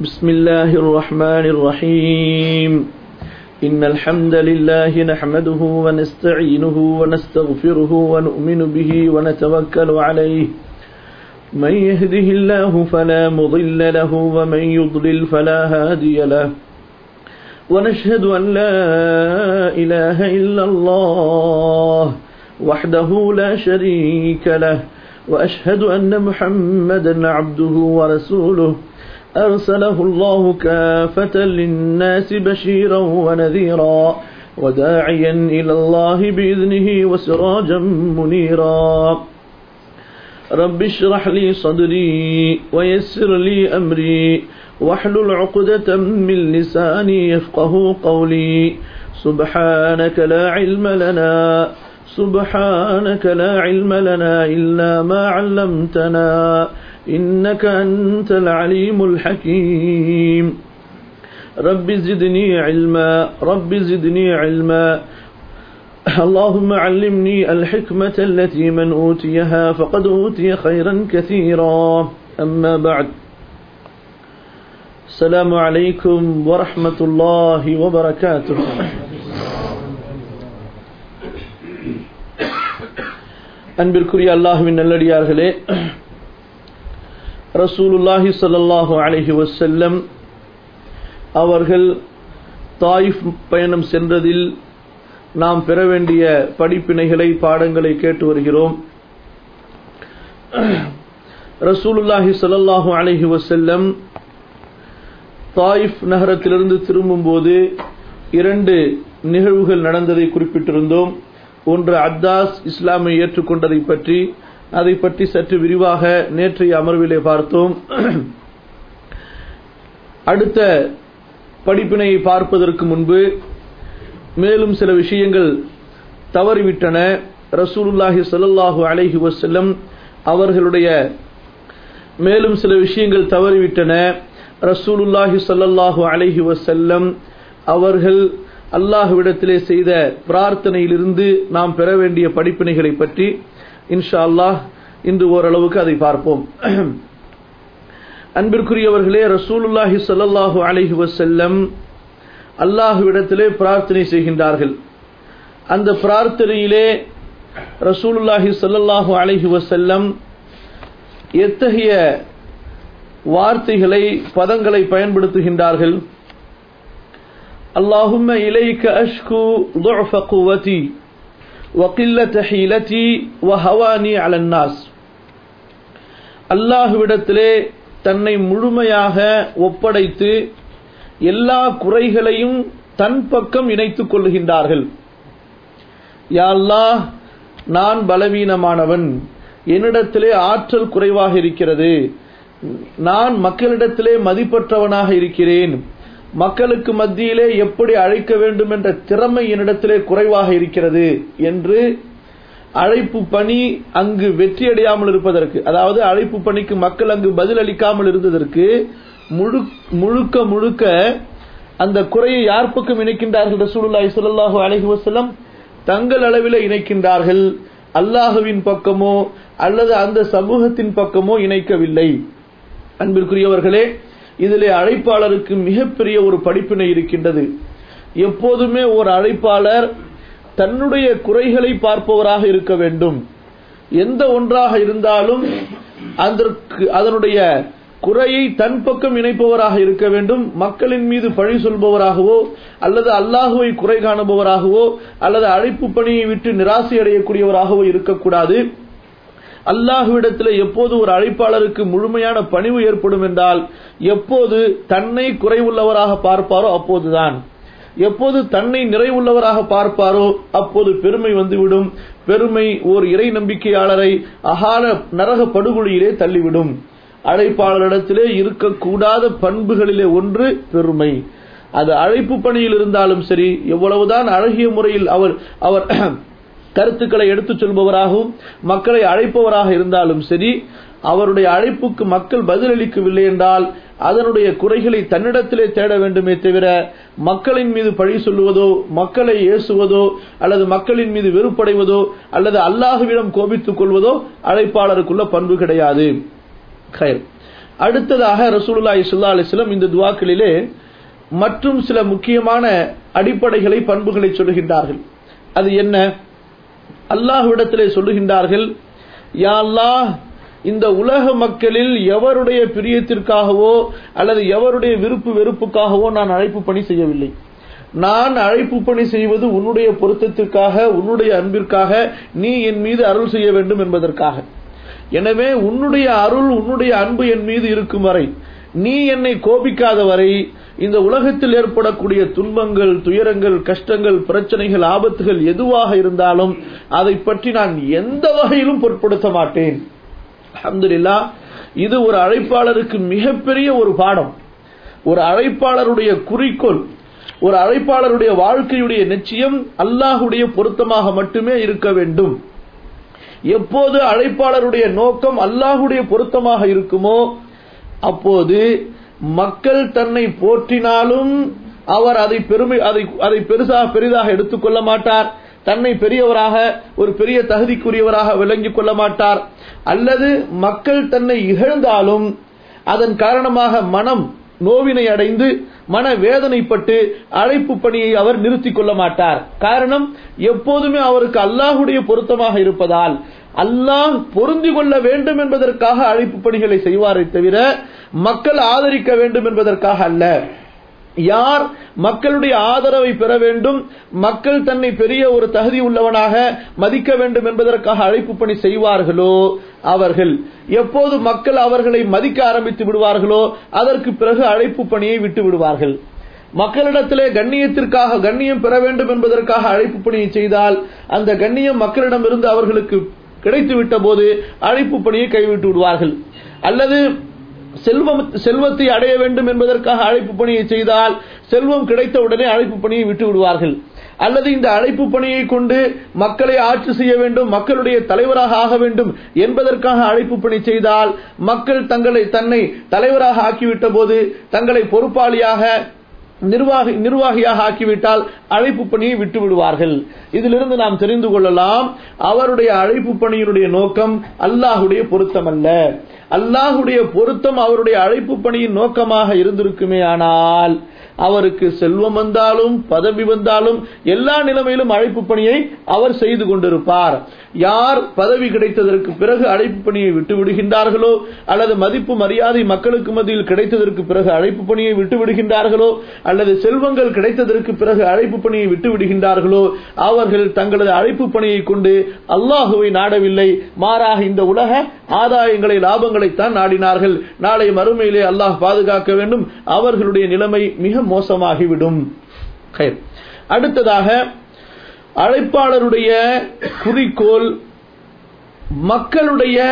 بسم الله الرحمن الرحيم إن الحمد لله نحمده ونستعينه ونستغفره ونؤمن به ونتوكل عليه من يهده الله فلا مضل له ومن يضلل فلا هادي له ونشهد أن لا إله إلا الله وحده لا شريك له وأشهد أن محمدا عبده ورسوله أرسله الله كافة للناس بشيرا ونذيرا وداعيا إلى الله بإذنه وسراجا منيرا رب اشرح لي صدري ويسر لي أمري واحلل عقدة من لساني يفقه قولي سبحانك لا علم لنا سبحانك لا علم لنا إلا ما علمتنا إنك أنت العليم الحكيم رب زدني علما رب زدني علما اللهم علمني الحكمة التي من أوتيها فقد أوتي خيرا كثيرا أما بعد السلام عليكم ورحمة الله وبركاته அன்பிற்குரிய அல்லாஹுவின் நல்லடியார்களே ரசூலுல்லாஹி ஸல்லல்லாஹு அலைஹி வஸல்லம் அவர்கள் தாயிஃப் பயணம் சென்றதில் நாம் பெற வேண்டிய படிப்பினைகளை பாடங்களை கேட்டு வருகிறோம் ரசூலுல்லாஹி ஸல்லல்லாஹு அலைஹி வஸல்லம் தாயிஃப் நகரத்திலிருந்து திரும்பும்போது இரண்டு நிகழ்வுகள் நடந்ததை குறிப்பிட்டிருந்தோம் ஒன்று அத்தாஸ் இஸ்லாமை ஏற்றுக்கொண்டதை பற்றி அதை பற்றி சற்று விரிவாக நேற்றைய அமர்விலே பார்த்தோம் அடுத்த படிப்பினையை பார்ப்பதற்கு முன்பு மேலும் சில விஷயங்கள் தவறிவிட்டன ரசூலுல்லாஹி ஸல்லல்லாஹு அலைஹி வஸல்லம் அவர்களுடைய மேலும் சில விஷயங்கள் தவறிவிட்டன ரசூலுல்லாஹி ஸல்லல்லாஹு அலைஹி வஸல்லம் அவர்கள் அல்லாஹ்விடத்திலே செய்த பிரார்த்தனையிலிருந்து நாம் பெற வேண்டிய படிப்பினைகளை பற்றி இன்ஷா அல்லாஹ் இன்று ஓரளவுக்கு அதை பார்ப்போம் அன்பிற்குரியவர்களே ரசூலுல்லாஹி ஸல்லல்லாஹு அலைஹி வஸல்லம் அல்லாஹ்விடத்திலே பிரார்த்தனை செய்கின்றார்கள் அந்த பிரார்த்தனையிலே ரசூலுல்லாஹி ஸல்லல்லாஹு அலைஹி வஸல்லம் எத்தகைய வார்த்தைகளை பதங்களை பயன்படுத்துகின்றார்கள் اللهم إليك أشكو ضعف قوتي وقلة حيلتي وهواني على الناس அல்லாஹுவிடத்திலே தன்னை முழுமையாக ஒப்படைத்து எல்லா குறைகளையும் தன் பக்கம் இணைத்துக் கொள்கின்றார்கள் யா அல்லாஹ் நான் பலவீனமானவன் என்னிடத்திலே ஆற்றல் குறைவாக இருக்கிறது நான் மக்களிடத்திலே மதிப்பற்றவனாக இருக்கிறேன் மக்களுக்கு மத்தியிலே எப்படி அழைக்க வேண்டும் என்ற திறமை என்னிடத்திலே குறைவாக இருக்கிறது என்று அழைப்பு பணி அங்கு வெற்றியடையாமல் இருப்பதற்கு அதாவது அழைப்பு பணிக்கு மக்கள் அங்கு பதில் அளிக்காமல் இருந்ததற்கு முழுக்க முழுக்க அந்த குறையை யார் பக்கம் இணைக்கின்றார்கள் ரசூலுல்லாஹி ஸல்லல்லாஹு அலைஹி வஸல்லம் தங்கள் அளவிலே இணைக்கின்றார்கள் அல்லாஹுவின் பக்கமோ அல்லது அந்த சமூகத்தின் பக்கமோ இணைக்கவில்லை அன்பிற்குரியவர்களே இதிலே அழைப்பாளருக்கு மிகப்பெரிய ஒரு படிப்பினை இருக்கின்றது எப்போதுமே ஒரு அழைப்பாளர் தன்னுடைய குறைகளை பார்ப்பவராக இருக்க வேண்டும் எந்த ஒன்றாக இருந்தாலும் அதற்கு அதனுடைய குறையை தன் பக்கம் இணைப்பவராக இருக்க வேண்டும் மக்களின் மீது பழி சொல்பவராகவோ அல்லது அல்லாஹுவை குறை காணுபவராகவோ அல்லது அழைப்பு பணியை விட்டு நிராசை அடையக்கூடியவராகவோ இருக்கக்கூடாது அல்லாஹுவிடத்தில் எப்போது ஒரு அழைப்பாளருக்கு முழுமையான பணிவு ஏற்படும் என்றால் எப்போது தன்னை குறைவுள்ளவராக பார்ப்பாரோ அப்போதுதான் எப்போது தன்னை நிறைவுள்ளவராக பார்ப்பாரோ அப்போது பெருமை வந்துவிடும் பெருமை ஓர் இறை நம்பிக்கையாளரை அகால நரக படுகொலியிலே தள்ளிவிடும் அழைப்பாளரிடத்திலே இருக்கக்கூடாத பண்புகளிலே ஒன்று பெருமை அது அழைப்பு பணியில் இருந்தாலும் சரி எவ்வளவுதான் அழகிய முறையில் அவர் அவர் கருத்துக்களை எடுத்துச் சொல்பவராகவும் மக்களை அழைப்பவராக இருந்தாலும் சரி அவருடைய அழைப்புக்கு மக்கள் பதிலளிக்கவில்லை என்றால் அதனுடைய குறைகளை தன்னிடத்திலே தேட வேண்டுமே தவிர மக்களின் மீது பழி சொல்லுவதோ மக்களை ஏசுவதோ அல்லது மக்களின் மீது வெறுப்படைவதோ அல்லது அல்லாஹுவிடம் கோபித்துக் கொள்வதோ அழைப்பாளருக்குள்ள பண்பு கிடையாது அடுத்ததாக ரசூலுல்லாஹி ஸல்லல்லாஹு அலைஹி வஸல்லம் இந்த துஆக்களிலே மற்றும் சில முக்கியமான அடிப்படைகளை பண்புகளை சொல்லுகின்றார்கள் அது என்ன அல்லாஹ்விடத்திலே சொல்லுகின்றார்கள் யா அல்லாஹ் இந்த உலக மக்களில் எவருடைய பிரியத்திற்காகவோ அல்லது எவருடைய விருப்பு வெறுப்புக்காகவோ நான் அழைப்பு பணி செய்யவில்லை நான் அழைப்பு பணி செய்வது உன்னுடைய பொருத்தத்திற்காக உன்னுடைய அன்பிற்காக நீ என் மீது அருள் செய்ய வேண்டும் என்பதற்காக எனவே உன்னுடைய அருள் உன்னுடைய அன்பு என் மீது இருக்கும் வரை நீ என்னை கோபிக்காத வரை இந்த உலகத்தில் ஏற்படக்கூடிய துன்பங்கள் துயரங்கள் கஷ்டங்கள் பிரச்சனைகள் ஆபத்துகள் எதுவாக இருந்தாலும் அதை பற்றி நான் எந்த வகையிலும் பொருட்படுத்த மாட்டேன் அல்ஹம்துலில்லாஹ் இது ஒரு அழைப்பாளருக்கு மிகப்பெரிய ஒரு பாடம் ஒரு அழைப்பாளருடைய குறிக்கோள் ஒரு அழைப்பாளருடைய வாழ்க்கையுடைய நிச்சயம் அல்லாஹுடைய பொருத்தமாக மட்டுமே இருக்க வேண்டும் எப்போது அழைப்பாளருடைய நோக்கம் அல்லாஹுடைய பொருத்தமாக இருக்குமோ அப்போது மக்கள் தன்னை போற்றினாலும் அவர் அதை பெருமை அதை அதை பெருசாக பெரிதாக எடுத்துக்கொள்ள மாட்டார் தன்னை பெரியவராக ஒரு பெரிய தகுதிக்குரியவராக விளங்கிக் கொள்ள மாட்டார் அல்லது மக்கள் தன்னை இகழ்ந்தாலும் அதன் காரணமாக மனம் நோவினை அடைந்து மன வேதனைப்பட்டு அழைப்பு பணியை அவர் நிறுத்திக் கொள்ள மாட்டார் காரணம் எப்போதுமே அவருக்கு அல்லாஹுடைய பொருத்தமாக இருப்பதால் அல்லாஹ் பொருந்தி கொள்ள வேண்டும் என்பதற்காக அழைப்பு பணிகளை செய்வாரை தவிர மக்கள் ஆதரிக்க வேண்டும் என்பதற்காக அல்ல யார் மக்களுடைய ஆதரவை பெற வேண்டும் மக்கள் தன்னை பெரிய ஒரு தகுதி உள்ளவனாக மதிக்க வேண்டும் என்பதற்காக அழைப்பு பணி செய்வார்களோ அவர்கள் எப்போது மக்கள் அவர்களை மதிக்க ஆரம்பித்து விடுவார்களோ அதற்கு பிறகு அழைப்பு பணியை விட்டு விடுவார்கள் மக்களிடத்திலே கண்ணியத்திற்காக கண்ணியம் பெற வேண்டும் என்பதற்காக அழைப்பு பணியை செய்தால் அந்த கண்ணியம் மக்களிடமிருந்து அவர்களுக்கு கிடைத்து விட்ட போது அழைப்பு பணியை கைவிட்டு விடுவார்கள் அல்லது செல்வம் செல்வத்தை அடைய வேண்டும் என்பதற்காக அழைப்பு பணியை செய்தால் செல்வம் கிடைத்த உடனே அழைப்பு பணியை விட்டு விடுவார்கள் அல்லது இந்த அழைப்பு பணியை கொண்டு மக்களை ஆட்சி செய்ய வேண்டும் மக்களுடைய தலைவராக ஆக வேண்டும் என்பதற்காக அழைப்பு பணி செய்தால் மக்கள் தங்களை தன்னை தலைவராக ஆக்கிவிட்ட போது தங்களை பொறுப்பாளியாக நிர்வாகி நிர்வாகியாக ஆக்கிவிட்டால் அழைப்பு பணியை விட்டு விடுவார்கள் இதிலிருந்து நாம் தெரிந்து கொள்ளலாம் அவருடைய அழைப்பு பணியினுடைய நோக்கம் அல்லாஹுடைய பொருத்தம் அல்ல அல்லாஹுடைய பொருத்தம் அவருடைய அழைப்பு பணியின் நோக்கமாக இருந்திருக்குமே ஆனால் அவருக்கு செல்வம் வந்தாலும் பதவி வந்தாலும் எல்லா நிலைமையிலும் அழைப்பு பணியை அவர் செய்து கொண்டிருப்பார் யார் பதவி கிடைத்ததற்கு பிறகு அழைப்பு பணியை விட்டு விடுகின்றார்களோ அல்லது மதிப்பு மரியாதை மக்களுக்கு மத்தியில் கிடைத்ததற்கு பிறகு அழைப்பு பணியை விட்டு விடுகின்றார்களோ அல்லது செல்வங்கள் கிடைத்ததற்கு பிறகு அழைப்பு பணியை விட்டு விடுகின்றார்களோ அவர்கள் தங்களது அழைப்பு பணியை கொண்டு அல்லாஹுவை நாடவில்லை மாறாக இந்த உலக ஆதாயங்களை லாபங்களைத்தான் நாடினார்கள் நாளை மறுமையிலே அல்லாஹ் பாதுகாக்க வேண்டும் அவர்களுடைய நிலைமை மிக மோசமாகிவிடும் கயிர். அடுத்ததாக அழைப்பாளருடைய குறிக்கோள் மக்களுடைய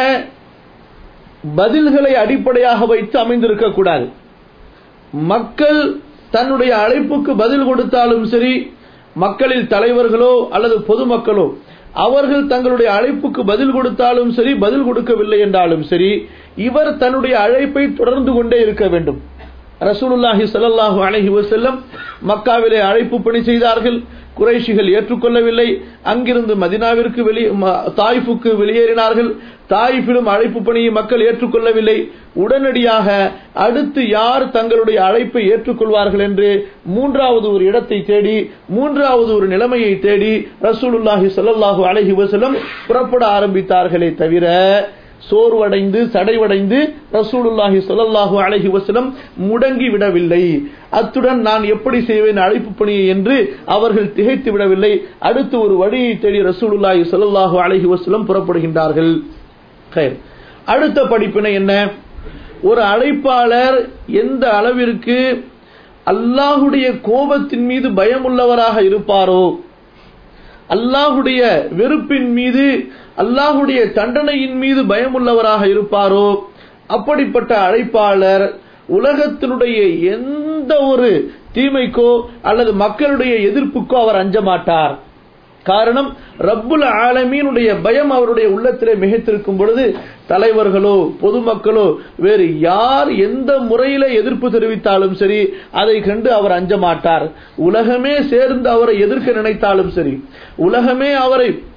பதில்களை அடிப்படையாக வைத்து அமைந்திருக்க கூடாது மக்கள் தன்னுடைய அழைப்புக்கு பதில் கொடுத்தாலும் சரி மக்களில் தலைவர்களோ அல்லது பொதுமக்களோ அவர்கள் தங்களுடைய அழைப்புக்கு பதில் கொடுத்தாலும் சரி பதில் கொடுக்கவில்லை என்றாலும் சரி இவர் தன்னுடைய அழைப்பை தொடர்ந்து கொண்டே இருக்க வேண்டும் ரசூலுல்லாஹி ஸல்லல்லாஹு அலைஹி வஸல்லம் மக்காவிலே அழைப்பு பணி செய்தார்கள் குறைஷிகள் ஏற்றுக்கொள்ளவில்லை அங்கிருந்து மதினாவிற்கு வெளியே தாய்ஃபுக்கு வெளியேறினார்கள் தாயிஃபிலும் அழைப்பு பணியை மக்கள் ஏற்றுக்கொள்ளவில்லை உடனடியாக அடுத்து யார் தங்களுடைய அழைப்பை ஏற்றுக்கொள்வார்கள் என்று மூன்றாவது ஒரு இடத்தை தேடி மூன்றாவது ஒரு நிலைமையை தேடி ரசூலுல்லாஹி ஸல்லல்லாஹு அலைஹி வஸல்லம் புறப்பட ஆரம்பித்தார்களே தவிர சோர்வடைந்து சடைவடைந்து ரசூலுல்லாஹி ஸல்லல்லாஹு அலைஹி வஸல்லம் முடங்கி விடவில்லை அத்துடன் நான் எப்படி செய்வேன் அழைப்பு பணியை என்று அவர்கள் திகைத்து விடவில்லை அடுத்து ஒரு வழியை தேடி ரசூலுல்லாஹி ஸல்லல்லாஹு அலைஹி வஸல்லம் புறப்படுகின்றார்கள் கயிர். அடுத்த படிப்பினை என்ன ஒரு அழைப்பாளர் எந்த அளவிற்கு அல்லாஹுடைய கோபத்தின் மீது பயமுள்ளவராக இருப்பாரோ அல்லாஹுடைய வெறுப்பின் மீது அல்லாஹுடைய தண்டனையின் மீது பயமுள்ளவராக இருப்பாரோ அப்படிப்பட்ட அழைப்பாளர் உலகத்தினுடைய எந்த ஒரு தீமைக்கோ அல்லது மக்களுடைய எதிர்ப்புக்கோ அவர் அஞ்ச மாட்டார் காரணம் ரப்புல் ஆலமீனுடைய பயம் அவருடைய உள்ளத்திலே மிகைத்திருக்கும் பொழுது தலைவர்களோ பொதுமக்களோ வேறு யார் எந்த முறையில எதிர்ப்பு தெரிவித்தாலும் சரி அதை கண்டு அவர் அஞ்ச மாட்டார் உலகமே சேர்ந்து அவரை எதிர்க்க நினைத்தாலும் சரி உலகமே அவரை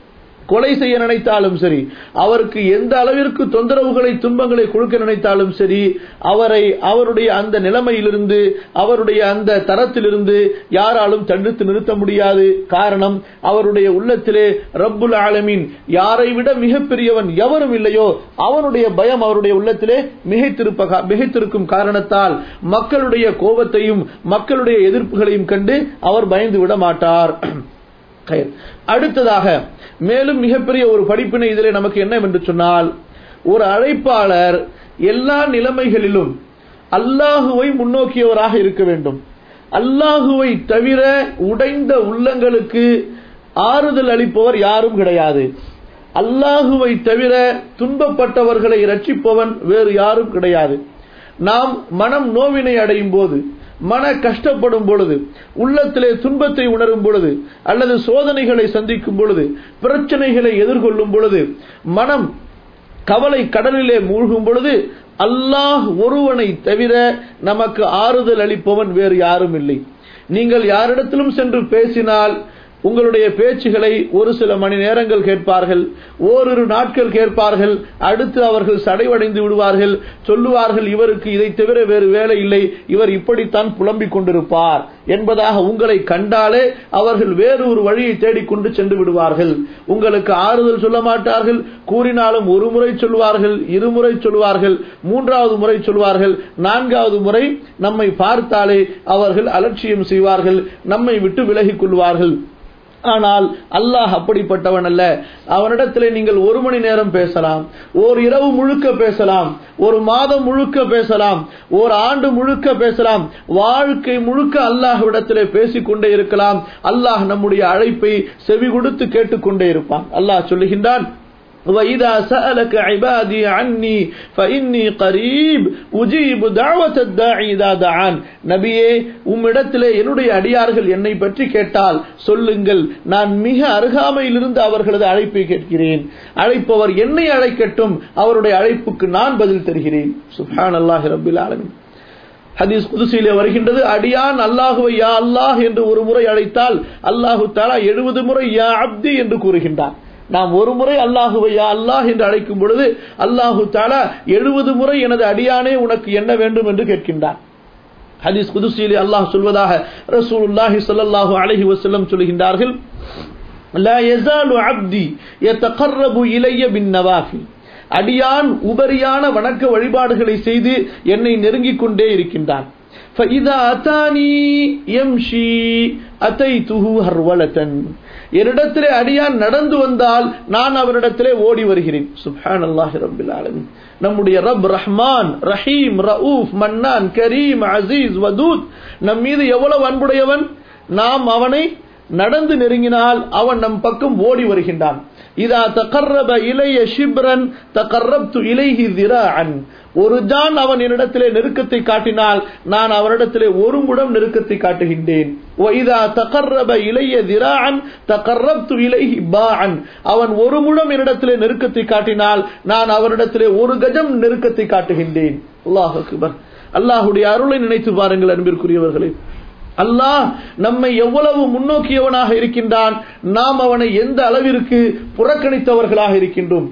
கொலை செய்ய நினைத்தாலும் சரி அவருக்கு எந்த அளவிற்கு தொந்தரவுகளை துன்பங்களை கொடுக்க நினைத்தாலும் சரி அவரை அவருடைய அந்த நிலைமையிலிருந்து அவருடைய அந்த தரத்திலிருந்து யாராலும் தடுத்து நிறுத்த முடியாது காரணம் அவருடைய உள்ளத்திலே ரப்புல் ஆலமீன் யாரை விட மிகப்பெரியவன் எவரும் இல்லையோ அவனுடைய பயம் அவருடைய உள்ளத்திலே மிகைத்திருப்ப மிகைத்திருக்கும் காரணத்தால் மக்களுடைய கோபத்தையும் மக்களுடைய எதிர்ப்புகளையும் கண்டு அவர் பயந்து விட மாட்டார் கயர். அடுத்ததாக மேலும் மிகப்பெரிய ஒரு படிப்பினை இதிலே நமக்கு என்னவென்று சொன்னால் ஒரு அழைப்பாளர் எல்லா நிலைமைகளிலும் அல்லாஹுவை முன்னோக்கியவராக இருக்க வேண்டும் அல்லாஹுவை தவிர உடைந்த உள்ளங்களுக்கு ஆறுதல் அளிப்பவர் யாரும் கிடையாது அல்லாஹுவை தவிர துன்பப்பட்டவர்களை ரட்சிப்பவன் வேறு யாரும் கிடையாது நாம் மனம் நோவினை அடையும் போது மன கஷ்டப்படும் பொழுது உள்ளத்திலே துன்பத்தை உணரும் பொழுது அல்லது சோதனைகளை சந்திக்கும் பொழுது பிரச்சனைகளை எதிர்கொள்ளும் பொழுது மனம் கவலை கடலிலே மூழ்கும் பொழுது அல்லாஹ் ஒருவனை தவிர நமக்கு ஆறுதல் அளிப்பவன் வேறு யாரும் இல்லை நீங்கள் யாரிடத்திலும் சென்று பேசினால் உங்களுடைய பேச்சுகளை ஒரு சில மணி நேரங்கள் கேட்பார்கள் ஓரிரு நாட்கள் கேட்பார்கள் அடுத்து அவர்கள் சடைவடைந்து விடுவார்கள் சொல்லுவார்கள் இவருக்கு இதை தவிர வேறு வேலை இல்லை இவர் இப்படித்தான் புலம்பிக் கொண்டிருப்பார் என்பதாக உங்களை கண்டாலே அவர்கள் வேறு ஒரு வழியை தேடிக்கொண்டு சென்று விடுவார்கள் உங்களுக்கு ஆறுதல் சொல்ல மாட்டார்கள் கூறினாலும் ஒரு முறை சொல்வார்கள் இருமுறை சொல்வார்கள் மூன்றாவது முறை சொல்வார்கள் நான்காவது முறை நம்மை பார்த்தாலே அவர்கள் அலட்சியம் செய்வார்கள் நம்மை விட்டு விலகிக் கொள்வார்கள் ஆனால் அல்லாஹ் அப்படிப்பட்டவன் அல்ல அவனிடத்திலே நீங்கள் ஒரு மணி நேரம் பேசலாம் ஓர் இரவு முழுக்க பேசலாம் ஒரு மாதம் முழுக்க பேசலாம் ஓர் ஆண்டு முழுக்க பேசலாம் வாழ்க்கை முழுக்க அல்லாஹ்விடத்திலே பேசிக்கொண்டே இருக்கலாம் அல்லாஹ் நம்முடைய அழைப்பை செவி கொடுத்து கேட்டுக்கொண்டே இருப்பான் அல்லாஹ் சொல்லுகின்றான் وإذا سألك عبادي عني فإني قريب أجيب دعوة الداعي إذا دعان நபியே உம்மிடத்திலே என்னுடைய அடியார்கள் என்னை பற்றி கேட்டால் சொல்லுங்கள் நான் மிக அருகாமையிலிருந்து அவர்களது அழைப்பை கேட்கிறேன் அழைப்பவர் என்னை அழைக்கட்டும் அவருடைய அழைப்புக்கு நான் பதில் தருகிறேன் சுப்ஹான் அல்லாஹி ரபில் ஆலமின் ஹதீஸ் குதுசியிலே வருகின்றது அடியான் அல்லாஹுவை யா அல்லாஹ் என்று ஒரு முறை அழைத்தால் அல்லாஹு தாலா எழுபது முறை யா அப்தி என்று கூறுகின்றான் நாம் ஒரு முறை அல்லாஹுவை யா அல்லாஹ் என்று அழைக்கும் பொழுது அல்லாஹு தாலா எழுபது முறை எனது அடியானே உனக்கு என்ன வேண்டும் என்று கேட்கின்றான் ஹதீஸ் குதுசியிலே அல்லாஹ் சொல்வதாக ரசூலுல்லாஹி ஸல்லல்லாஹு அலைஹி வஸல்லம் சொல்கின்றார்கள் லா யஸாலு அப்தி யதகர்ரபு இலைய பின் நவாஃபில் அடியான் உபரியான வணக்க வழிபாடுகளை செய்து என்னை நெருங்கிக் கொண்டே இருக்கின்றான் فإذا أتاني يمشي أتيته هرولة என்னிடத்திலே அடியான் நடந்து வந்தால் நான் அவரிடத்திலே ஓடி வருகிறேன் சுப்ஹான் அல்லாஹி ரபில் ஆலமின் நம்முடைய ரப் ரஹ்மான் ரஹீம் ரவுஃப் மன்னான் கரீம் அசீஸ் வதூத் நம் மீது எவ்வளவு அன்புடையவன் நாம் அவனை நடந்து நெருங்கினால் அவன் நம் பக்கம் ஓடி வருகின்றான் இதா தகர்ரப இளைய ஷிப்ரன் தகர்ரப்து இலைஹி திராஅன் ஒரு ஜான் அவன் என்னிடத்திலே நெருக்கத்தை காட்டினால் நான் அவரிடத்திலே ஒரு முடம் நெருக்கத்தை காட்டுகின்றேன் இதா தகர்ரப இளைய திராஅன் தகர்ரப்து இலைஹி பாஅன் அவன் ஒரு முடம் என்னிடத்திலே நெருக்கத்தை காட்டினால் நான் அவரிடத்திலே ஒரு கஜம் நெருக்கத்தை காட்டுகின்றேன் அல்லாஹ் அக்பர் அல்லாஹுடைய அருளை நினைத்து பாருங்கள் அன்பிற்குரியவர்களே அல்லாஹ் நம்மை எவ்வளவு முன்னோக்கியவனாக இருக்கின்றான் நாம் அவனை எந்த அளவிற்கு புறக்கணித்தவர்களாக இருக்கின்றோம்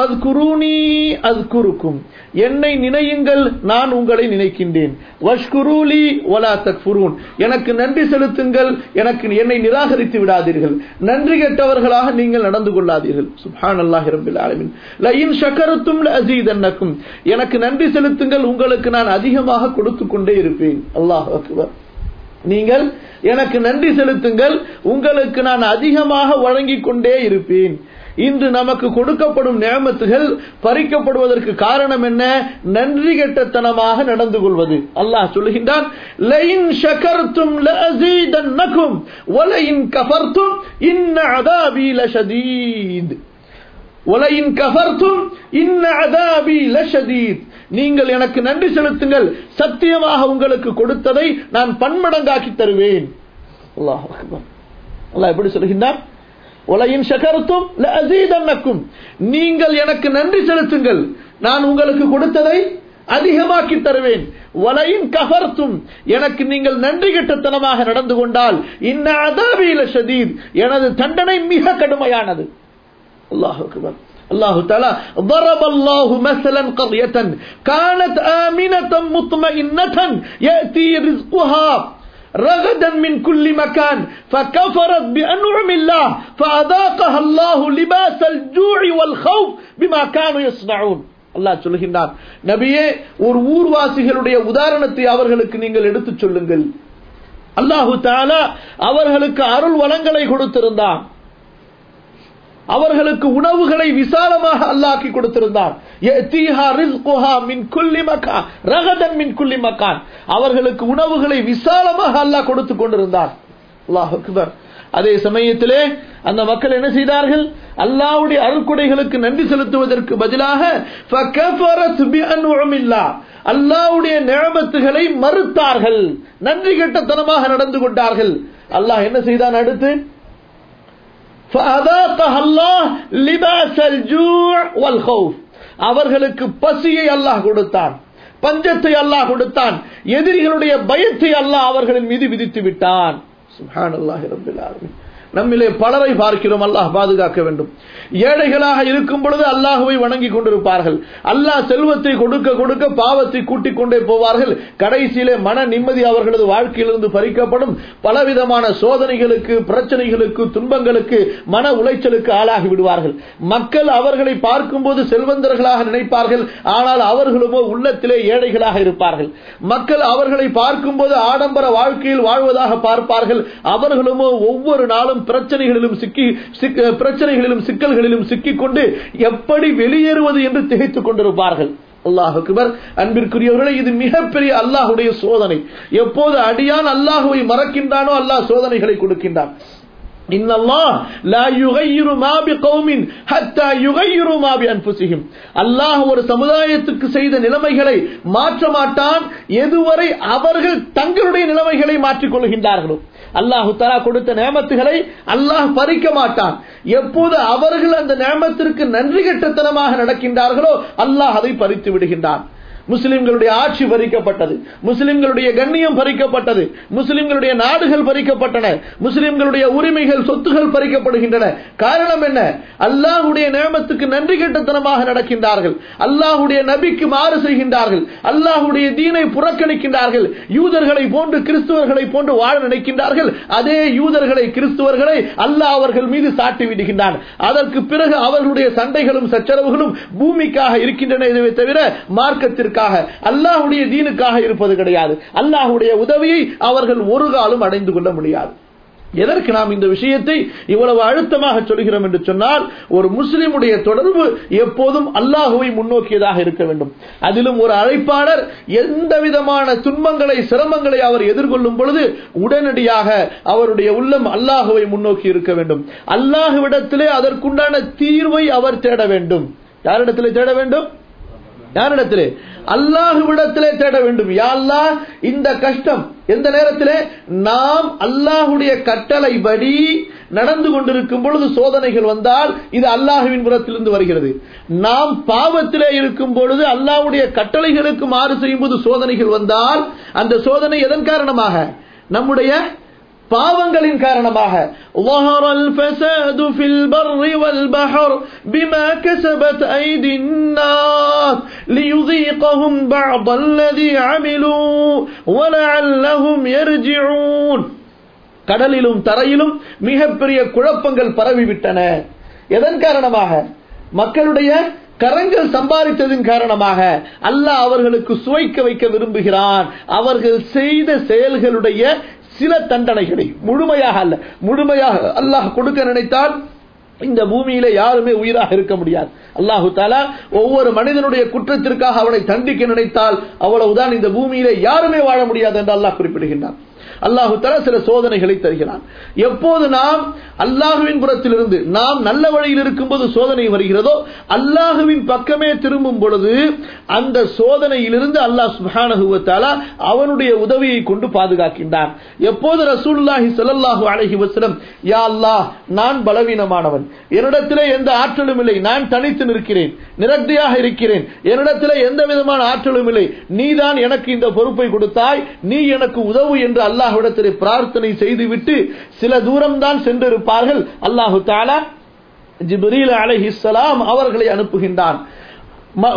என்னை நினையுங்கள் நான் உங்களை நினைக்கின்றேன் வஷ்குரூலி ஒலா தக்ஃபுரூன் எனக்கு நன்றி செலுத்துங்கள் எனக்கு என்னை நிராகரித்து விடாதீர்கள் நன்றி கெட்டவர்களாக நீங்கள் நடந்து கொள்ளாதீர்கள் சுப்ஹான் அல்லாஹி ரபில் ஆலமின் லயின் ஷக்கருத்தும் அசீதன்னக்கும் எனக்கு நன்றி செலுத்துங்கள் உங்களுக்கு நான் அதிகமாக கொடுத்து கொண்டே இருப்பேன் அல்லாஹ் அக்பர் நீங்கள் எனக்கு நன்றி செலுத்துங்கள் உங்களுக்கு நான் அதிகமாக வழங்கிக் கொண்டே இருப்பேன் இன்று நமக்கு கொடுக்கப்படும் நியமத்துகள் பறிக்கப்படுவதற்கு காரணம் என்ன நன்றி கெட்டத்தனமாக நடந்து கொள்வது அல்லாஹ் சொல்லுகின்றான் லயின் ஷகர்த்தும் லஅஸீதன்னகும் வலயின் கஃபர்தும் இன்ன அதாபி லஷதீத் ஒலையின் கஃபர்த்தும் இன்ன அதாபி லஷதீத் நீங்கள் எனக்கு நன்றி செலுத்துங்கள் சத்தியமாக உங்களுக்கு கொடுத்ததை நான் பன்மடங்காக்கி தருவேன் அல்லாஹ் அல்லாஹ் எப்படி சொல்கின்றார் ஒலையின் சகரத்தும் அசீதன்னக்கும் நீங்கள் எனக்கு நன்றி செலுத்துங்கள் நான் உங்களுக்கு கொடுத்ததை அதிகமாக்கி தருவேன் வலையின் கஃபர்த்தும் எனக்கு நீங்கள் நன்றி கெட்டத்தனமாக நடந்து கொண்டால் இன்ன அதாபில ஷதீத் எனது தண்டனை மிக கடுமையானது الله أكبر الله تعالى ضرب الله مثلا قرية كانت آمنة مطمئنة يأتي رزقها رغدا من كل مكان فكفرت بأنعم الله فأذاقها الله لباس الجوع والخوف بما كانوا يصنعون அல்லாஹ் சொல்லுகின்றான் நபியே ஒரு ஊர்வாசிகளுடைய உதாரணத்தை அவர்களுக்கு நீங்கள் எடுத்துச் சொல்லுங்கள் அல்லாஹு தாலா அவர்களுக்கு அருள் வளங்களை கொடுத்திருந்தான் அவர்களுக்கு உணவுகளை விசாலமாக அல்லாக்கி கொடுத்திருந்தார் அவர்களுக்கு உணவுகளை விசாலமாக அல்லாஹ் கொடுத்து கொண்டிருந்தார் அல்லாஹ் அக்பர் அதே சமயத்திலே அந்த மக்கள் என்ன செய்தார்கள் அல்லாவுடைய அருள்கொடைகளுக்கு நன்றி செலுத்துவதற்கு பதிலாக அல்லாவுடைய நிழமத்துகளை மறுத்தார்கள் நன்றி கெட்டத்தனமாக நடந்து கொண்டார்கள் அல்லாஹ் என்ன செய்தான் அடுத்து அவர்களுக்கு பசியை அல்லாஹ் கொடுத்தான் பஞ்சத்தை அல்லாஹ் கொடுத்தான் எதிரிகளுடைய பயத்தை அல்லாஹ் அவர்களின் மீது விதித்து விட்டான் சுஹான் அல்லாஹ் ரபில் நம்மிலே பலரை பார்க்கிறோம் அல்லாஹ் பாதுகாக்க வேண்டும் ஏழைகளாக இருக்கும் பொழுது அல்லாஹுவை வணங்கி கொண்டிருப்பார்கள் அல்லாஹ் செல்வத்தை கொடுக்க கொடுக்க பாவத்தை கூட்டிக் கொண்டே போவார்கள் கடைசியிலே மன நிம்மதி அவர்களது வாழ்க்கையிலிருந்து பறிக்கப்படும் பலவிதமான சோதனைகளுக்கு பிரச்சனைகளுக்கு துன்பங்களுக்கு மன உளைச்சலுக்கு ஆளாகி விடுவார்கள் மக்கள் அவர்களை பார்க்கும்போது செல்வந்தர்களாக நினைப்பார்கள் ஆனால் அவர்களுமோ உள்ளத்திலே ஏழைகளாக இருப்பார்கள் மக்கள் அவர்களை பார்க்கும்போது ஆடம்பர வாழ்க்கையில் வாழ்வதாக பார்ப்பார்கள் அவர்களுமோ ஒவ்வொரு நாளும் பிரச்சனைகளிலும் சிக்கி பிரச்சனைகளிலும் சிக்கல்களிலும் சிக்கிக்கொண்டு எப்படி வெளியேறுவது என்று திகைத்துக் கொண்டிருப்பார்கள் அல்லாஹ் அக்பர் அன்பிற்குரியவர்களே இது மிகப்பெரிய அல்லாஹுடைய சோதனை எப்போது அடியான் அல்லாஹுவை மறக்கின்றானோ அல்லாஹ் சோதனைகளை கொடுக்கின்றான் அல்லாஹ் ஒரு சமுதாயத்துக்கு செய்த நிலைமைகளை மாற்ற மாட்டான் எதுவரை அவர்கள் தங்களுடைய நிலைமைகளை மாற்றிக் கொள்கின்றார்களோ அல்லாஹு தலா கொடுத்த நேமத்துகளை அல்லாஹ் பறிக்க மாட்டான் எப்போது அவர்கள் அந்த நேமத்திற்கு நன்றி கட்டத்தனமாக நடக்கின்றார்களோ அல்லாஹ் அதை பறித்து விடுகின்றான் முஸ்லிம்களுடைய ஆட்சி பறிக்கப்பட்டது முஸ்லிம்களுடைய கண்ணியம் பறிக்கப்பட்டது முஸ்லிம்களுடைய நாடுகள் பறிக்கப்பட்டன முஸ்லிம்களுடைய உரிமைகள் சொத்துகள் பறிக்கப்படுகின்றன காரணம் என்ன அல்லாஹுடைய நேமத்துக்கு நன்றி கட்டத்தனமாக நடக்கின்றார்கள் அல்லாஹுடைய நபிக்கு மாறு செய்கின்றார்கள் அல்லாஹுடைய தீனை புறக்கணிக்கின்றார்கள் யூதர்களை போன்று கிறிஸ்துவர்களை போன்று வாழ நினைக்கின்றார்கள் அதே யூதர்களை கிறிஸ்துவர்களை அல்லாஹ் அவர்கள் மீது சாட்டி விடுகின்றான் அதற்கு பிறகு அவர்களுடைய சண்டைகளும் சச்சரவுகளும் பூமிக்காக இருக்கின்றன தவிர மார்க்கத்திற்கு தீனுக்காக அல்லாஹுடைய தீனுக்காக இருப்பது கிடையாது அல்லாஹுடைய உதவியை அவர்கள் ஒரு காலம் அடைந்து கொள்ள முடியாது எதற்கு நாம் இந்த விஷயத்தை இவ்வளவு அழுத்தமாக சொல்கிறோம் என்று சொன்னால் ஒரு முஸ்லிமுடைய தொடர்பு எப்போதும் அல்லாஹுவை முன்னோக்கியதாக இருக்க வேண்டும் அதிலும் ஒரு அழைப்பாளர் எந்த விதமான துன்பங்களை சிரமங்களை அவர் எதிர்கொள்ளும் பொழுது உடனடியாக அவருடைய உள்ளம் அல்லாஹுவை முன்னோக்கி இருக்க வேண்டும் அல்லாஹுவிடத்திலே அதற்குண்டான தீர்வை அவர் தேட வேண்டும் யாரிடத்திலே தேட வேண்டும் யாரிடத்திலே அல்லாஹுவிடத்திலே தேட வேண்டும் யாழ்லா இந்த கஷ்டம் எந்த நேரத்திலே நாம் அல்லாஹுடைய கட்டளைப்படி நடந்து கொண்டிருக்கும் பொழுது சோதனைகள் வந்தால் இது அல்லாஹுவின் புறத்திலிருந்து வருகிறது நாம் பாவத்திலே இருக்கும் பொழுது அல்லாஹுடைய கட்டளைகளுக்கு மாறு செய்யும் போது சோதனைகள் வந்தால் அந்த சோதனை எதன் காரணமாக நம்முடைய பாவங்களின் காரணமாக ظهر الفساد في البر والبحر بما كسبت أيدي الناس ليذيقهم بعض الذي عملوا ولعلهم يرجعون கடலிலும் தரையிலும் மிகப்பெரிய குழப்பங்கள் பரவிவிட்டன எதன் காரணமாக மக்களுடைய கரங்கள் சம்பாதித்ததின் காரணமாக அல்லாஹ் அவர்களுக்கு சுவைக்க வைக்க விரும்புகிறான் அவர்கள் செய்த செயல்களுடைய சில தண்டனைகளை முழுமையாக அல்ல முழுமையாக அல்லாஹ் கொடுக்க நினைத்தால் இந்த பூமியில யாருமே உயிராக இருக்க முடியாது அல்லாஹு தாலா ஒவ்வொரு மனிதனுடைய குற்றத்திற்காக அவனை தண்டிக்க நினைத்தால் அவ்வளவுதான் இந்த பூமியில யாருமே வாழ முடியாது என்று அல்லாஹ் குறிப்பிடுகின்றான் அல்லாஹு தலா சில சோதனைகளை தருகிறான் எப்போது நாம் அல்லாஹுவின் புறத்திலிருந்து நாம் நல்ல வழியில் இருக்கும்போது சோதனை வருகிறதோ அல்லாஹுவின் பக்கமே திரும்பும் பொழுது அந்த சோதனையிலிருந்து அல்லாஹ் சுஹானகுவத்தாலா அவனுடைய உதவியை கொண்டு பாதுகாக்கின்றான் எப்போது ரசூலுல்லாஹி ஸல்லல்லாஹு அலைஹி வஸல்லம் யா அல்லாஹ் நான் பலவீனமானவன் என்னிடத்திலே எந்த ஆற்றலும் இல்லை நான் தனித்து நிற்கிறேன் நிரக்தியாக இருக்கிறேன் என்னிடத்திலே எந்த விதமான ஆற்றலும் இல்லை நீதான் எனக்கு இந்த பொறுப்பை கொடுத்தாய் நீ எனக்கு உதவு என்று அல்லாஹ்விடத்திலே பிரார்த்தனை செய்துவிட்டு சில தூரம் தான் சென்றிருப்பார்கள் அல்லாஹு தாலா ஜிப்ரீல் அலைஹிஸ்ஸலாம் அவர்களை அனுப்புகின்றான் ம-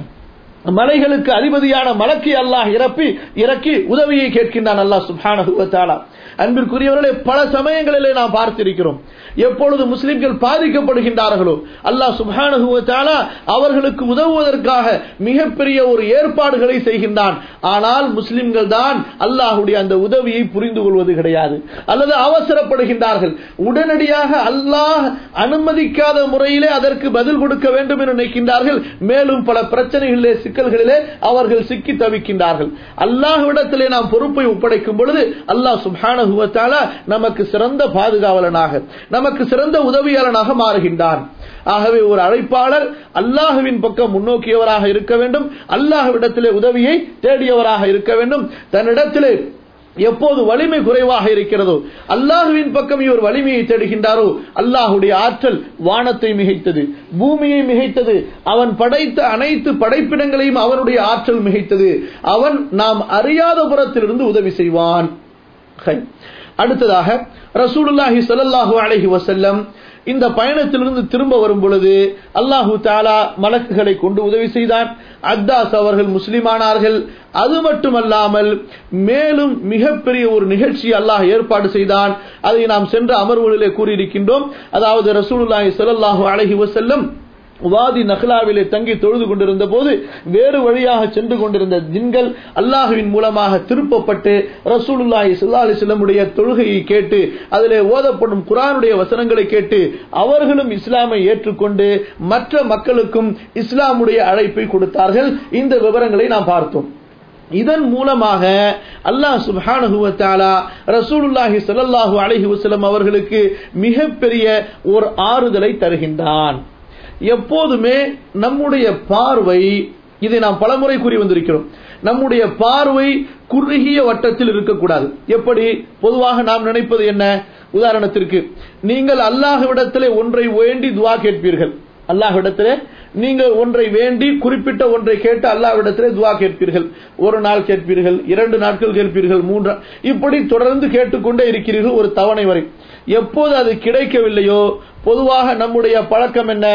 மலைகளுக்கு அதிபதியான மலக்கி அல்லாஹ் இறப்பி இறக்கி உதவியை கேட்கின்றான் அல்லாஹ் சுப்ஹானஹு வ தஆலா அன்பிற்குரியவர்களே பல சமயங்களிலே நாம் பார்த்திருக்கிறோம் எப்பொழுது முஸ்லிம்கள் பாதிக்கப்படுகின்றார்களோ அல்லாஹ் சுப்ஹானஹு வ தஆலா அவர்களுக்கு உதவுவதற்காக மிகப்பெரிய ஒரு ஏற்பாடுகளை செய்கின்றான் ஆனால் முஸ்லிம்கள் தான் அல்லாஹ்வுடைய அந்த உதவியை புரிந்து கொள்வது கிடையாது அல்லது அவசரப்படுகின்றார்கள் உடனடியாக அல்லாஹ் அனுமதிக்காத முறையிலே அதற்கு பதில் கொடுக்க வேண்டும் என்று நினைக்கின்றார்கள் மேலும் பல பிரச்சனைகளிலே சிக்கல்களிலே அவர்கள் சிக்கி தவிக்கின்றார்கள் அல்லாஹ்விடத்திலே நாம் பொறுப்பை ஒப்படைக்கும் பொழுது அல்லாஹ் சுப்ஹானஹு வ தஆலா நமக்கு சிறந்த பாதுகாவலனாக நமக்கு சிறந்த உதவியாளனாக மாறுகின்றான் ஆகவே ஒரு அழைப்பாளர் அல்லாஹுவின் பக்கம் முன்னோக்கியவராக இருக்க வேண்டும் அல்லாஹ்விடத்திலே உதவியை தேடியவராக இருக்க வேண்டும் தன்னிடத்திலே எப்போது வலிமை குறைவாக இருக்கிறதோ அல்லாஹுவின் பக்கம் இவர் வலிமையை தேடுகின்றாரோ அல்லாஹுடைய ஆற்றல் வானத்தை மிகைத்தது பூமியை மிகைத்தது அவன் படைத்த அனைத்து படைப்பிடங்களையும் அவனுடைய ஆற்றல் மிகைத்தது அவன் நாம் அறியாத புறத்திலிருந்து உதவி செய்வான் ஹை. அடுத்ததாக ரசூலுல்லாஹி ஸல்லல்லாஹு அலைஹி வஸல்லம் இந்த பயணத்திலிருந்து திரும்ப வரும் பொழுது அல்லாஹு தாலா மலக்குகளை கொண்டு உதவி செய்தான் அத்தாஸ் அவர்கள் முஸ்லிமானார்கள் அது மட்டுமல்லாமல் மேலும் மிகப்பெரிய ஒரு நிகழ்ச்சி அல்லாஹ் ஏற்பாடு செய்தான் அதை நாம் சென்ற அமர்வுகளிலே கூறியிருக்கின்றோம் அதாவது ரசூலுல்லாஹி ஸல்லல்லாஹு அலைஹி வஸல்லம் வாதி நஹ்லாவிலே தங்கி தொழுது கொண்டிருந்த போது வேறு வழியாக சென்று கொண்டிருந்த ஜின்கள் அல்லாஹுவின் மூலமாக திருப்பப்பட்டு ரசூலுல்லாஹி ஸல்லல்லாஹு அலைஹி வஸல்லமுடைய தொழுகையை கேட்டு அதிலே ஓதப்படும் குர்ஆனுடைய வசனங்களை கேட்டு அவர்களும் இஸ்லாமை ஏற்றுக்கொண்டு மற்ற மக்களுக்கும் இஸ்லாமுடைய அழைப்பை கொடுத்தார்கள் இந்த விவரங்களை நாம் பார்த்தோம் இதன் மூலமாக அல்லாஹ் சுப்ஹானஹு வ தஆலா ரசூலுல்லாஹி ஸல்லல்லாஹு அலைஹி வஸல்லம் அவர்களுக்கு மிகப்பெரிய ஒரு ஆறுதலை தருகின்றான் எப்போதுமே நம்முடைய பார்வை இதை நாம் பலமுறை கூறி வந்திருக்கிறோம் நம்முடைய பார்வை குறுகிய வட்டத்தில் இருக்கக்கூடாது எப்படி பொதுவாக நாம் நினைப்பது என்ன உதாரணத்திற்கு நீங்கள் அல்லாஹ்விடத்திலே ஒன்றை வேண்டி துவா கேட்பீர்கள் அல்லாஹ்விடத்திலே நீங்கள் ஒன்றை வேண்டி குறிப்பிட்ட ஒன்றை கேட்டு அல்லாஹ்விடத்திலே துவா கேட்பீர்கள் ஒரு நாள் கேட்பீர்கள் இரண்டு நாட்கள் கேட்பீர்கள் மூன்று இப்படி தொடர்ந்து கேட்டுக்கொண்டே இருக்கிறீர்கள் ஒரு தவணை வரை எப்போது அது கிடைக்கவில்லையோ பொதுவாக நம்முடைய பழக்கம் என்ன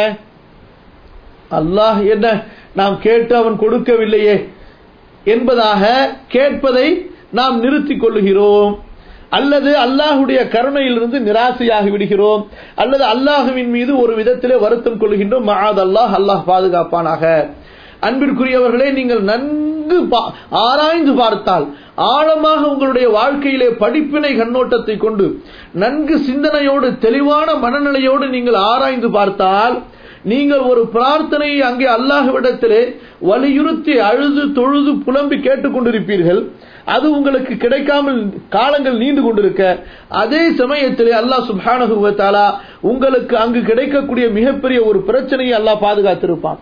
அல்லாஹ் என்ன நாம் கேட்டு அவன் கொடுக்கவில்லையே என்பதாக கேட்பதை நாம் நிறுத்திக் கொள்ளுகிறோம் அல்லது அல்லாஹுடைய கருணையிலிருந்து நிராசையாகி விடுகிறோம் அல்லது அல்லாஹுவின் மீது ஒரு விதத்திலே வருத்தம் கொள்கின்றோம் மகாத் அல்லாஹ் அல்லாஹ் பாதுகாப்பானாக அன்பிற்குரியவர்களே நீங்கள் நன்கு பா- ஆராய்ந்து பார்த்தால் ஆழமாக உங்களுடைய வாழ்க்கையிலே படிப்பினை கண்ணோட்டத்தை கொண்டு நன்கு சிந்தனையோடு தெளிவான மனநிலையோடு நீங்கள் ஆராய்ந்து பார்த்தால் நீங்கள் ஒரு பிரார்த்தனையை அங்கே அல்லாஹ்விடத்திலே வலியுறுத்தி அழுது தொழுது புலம்பி கேட்டுக்கொண்டிருப்பீர்கள் அது உங்களுக்கு கிடைக்காமல் காலங்கள் நீண்டு கொண்டிருக்க அதே சமயத்திலே அல்லாஹ் சுப்ஹானஹு வ தஆலா உங்களுக்கு அங்கு கிடைக்கக்கூடிய மிகப்பெரிய ஒரு பிரச்சனையை அல்லாஹ் பாதுகாத்திருப்பான்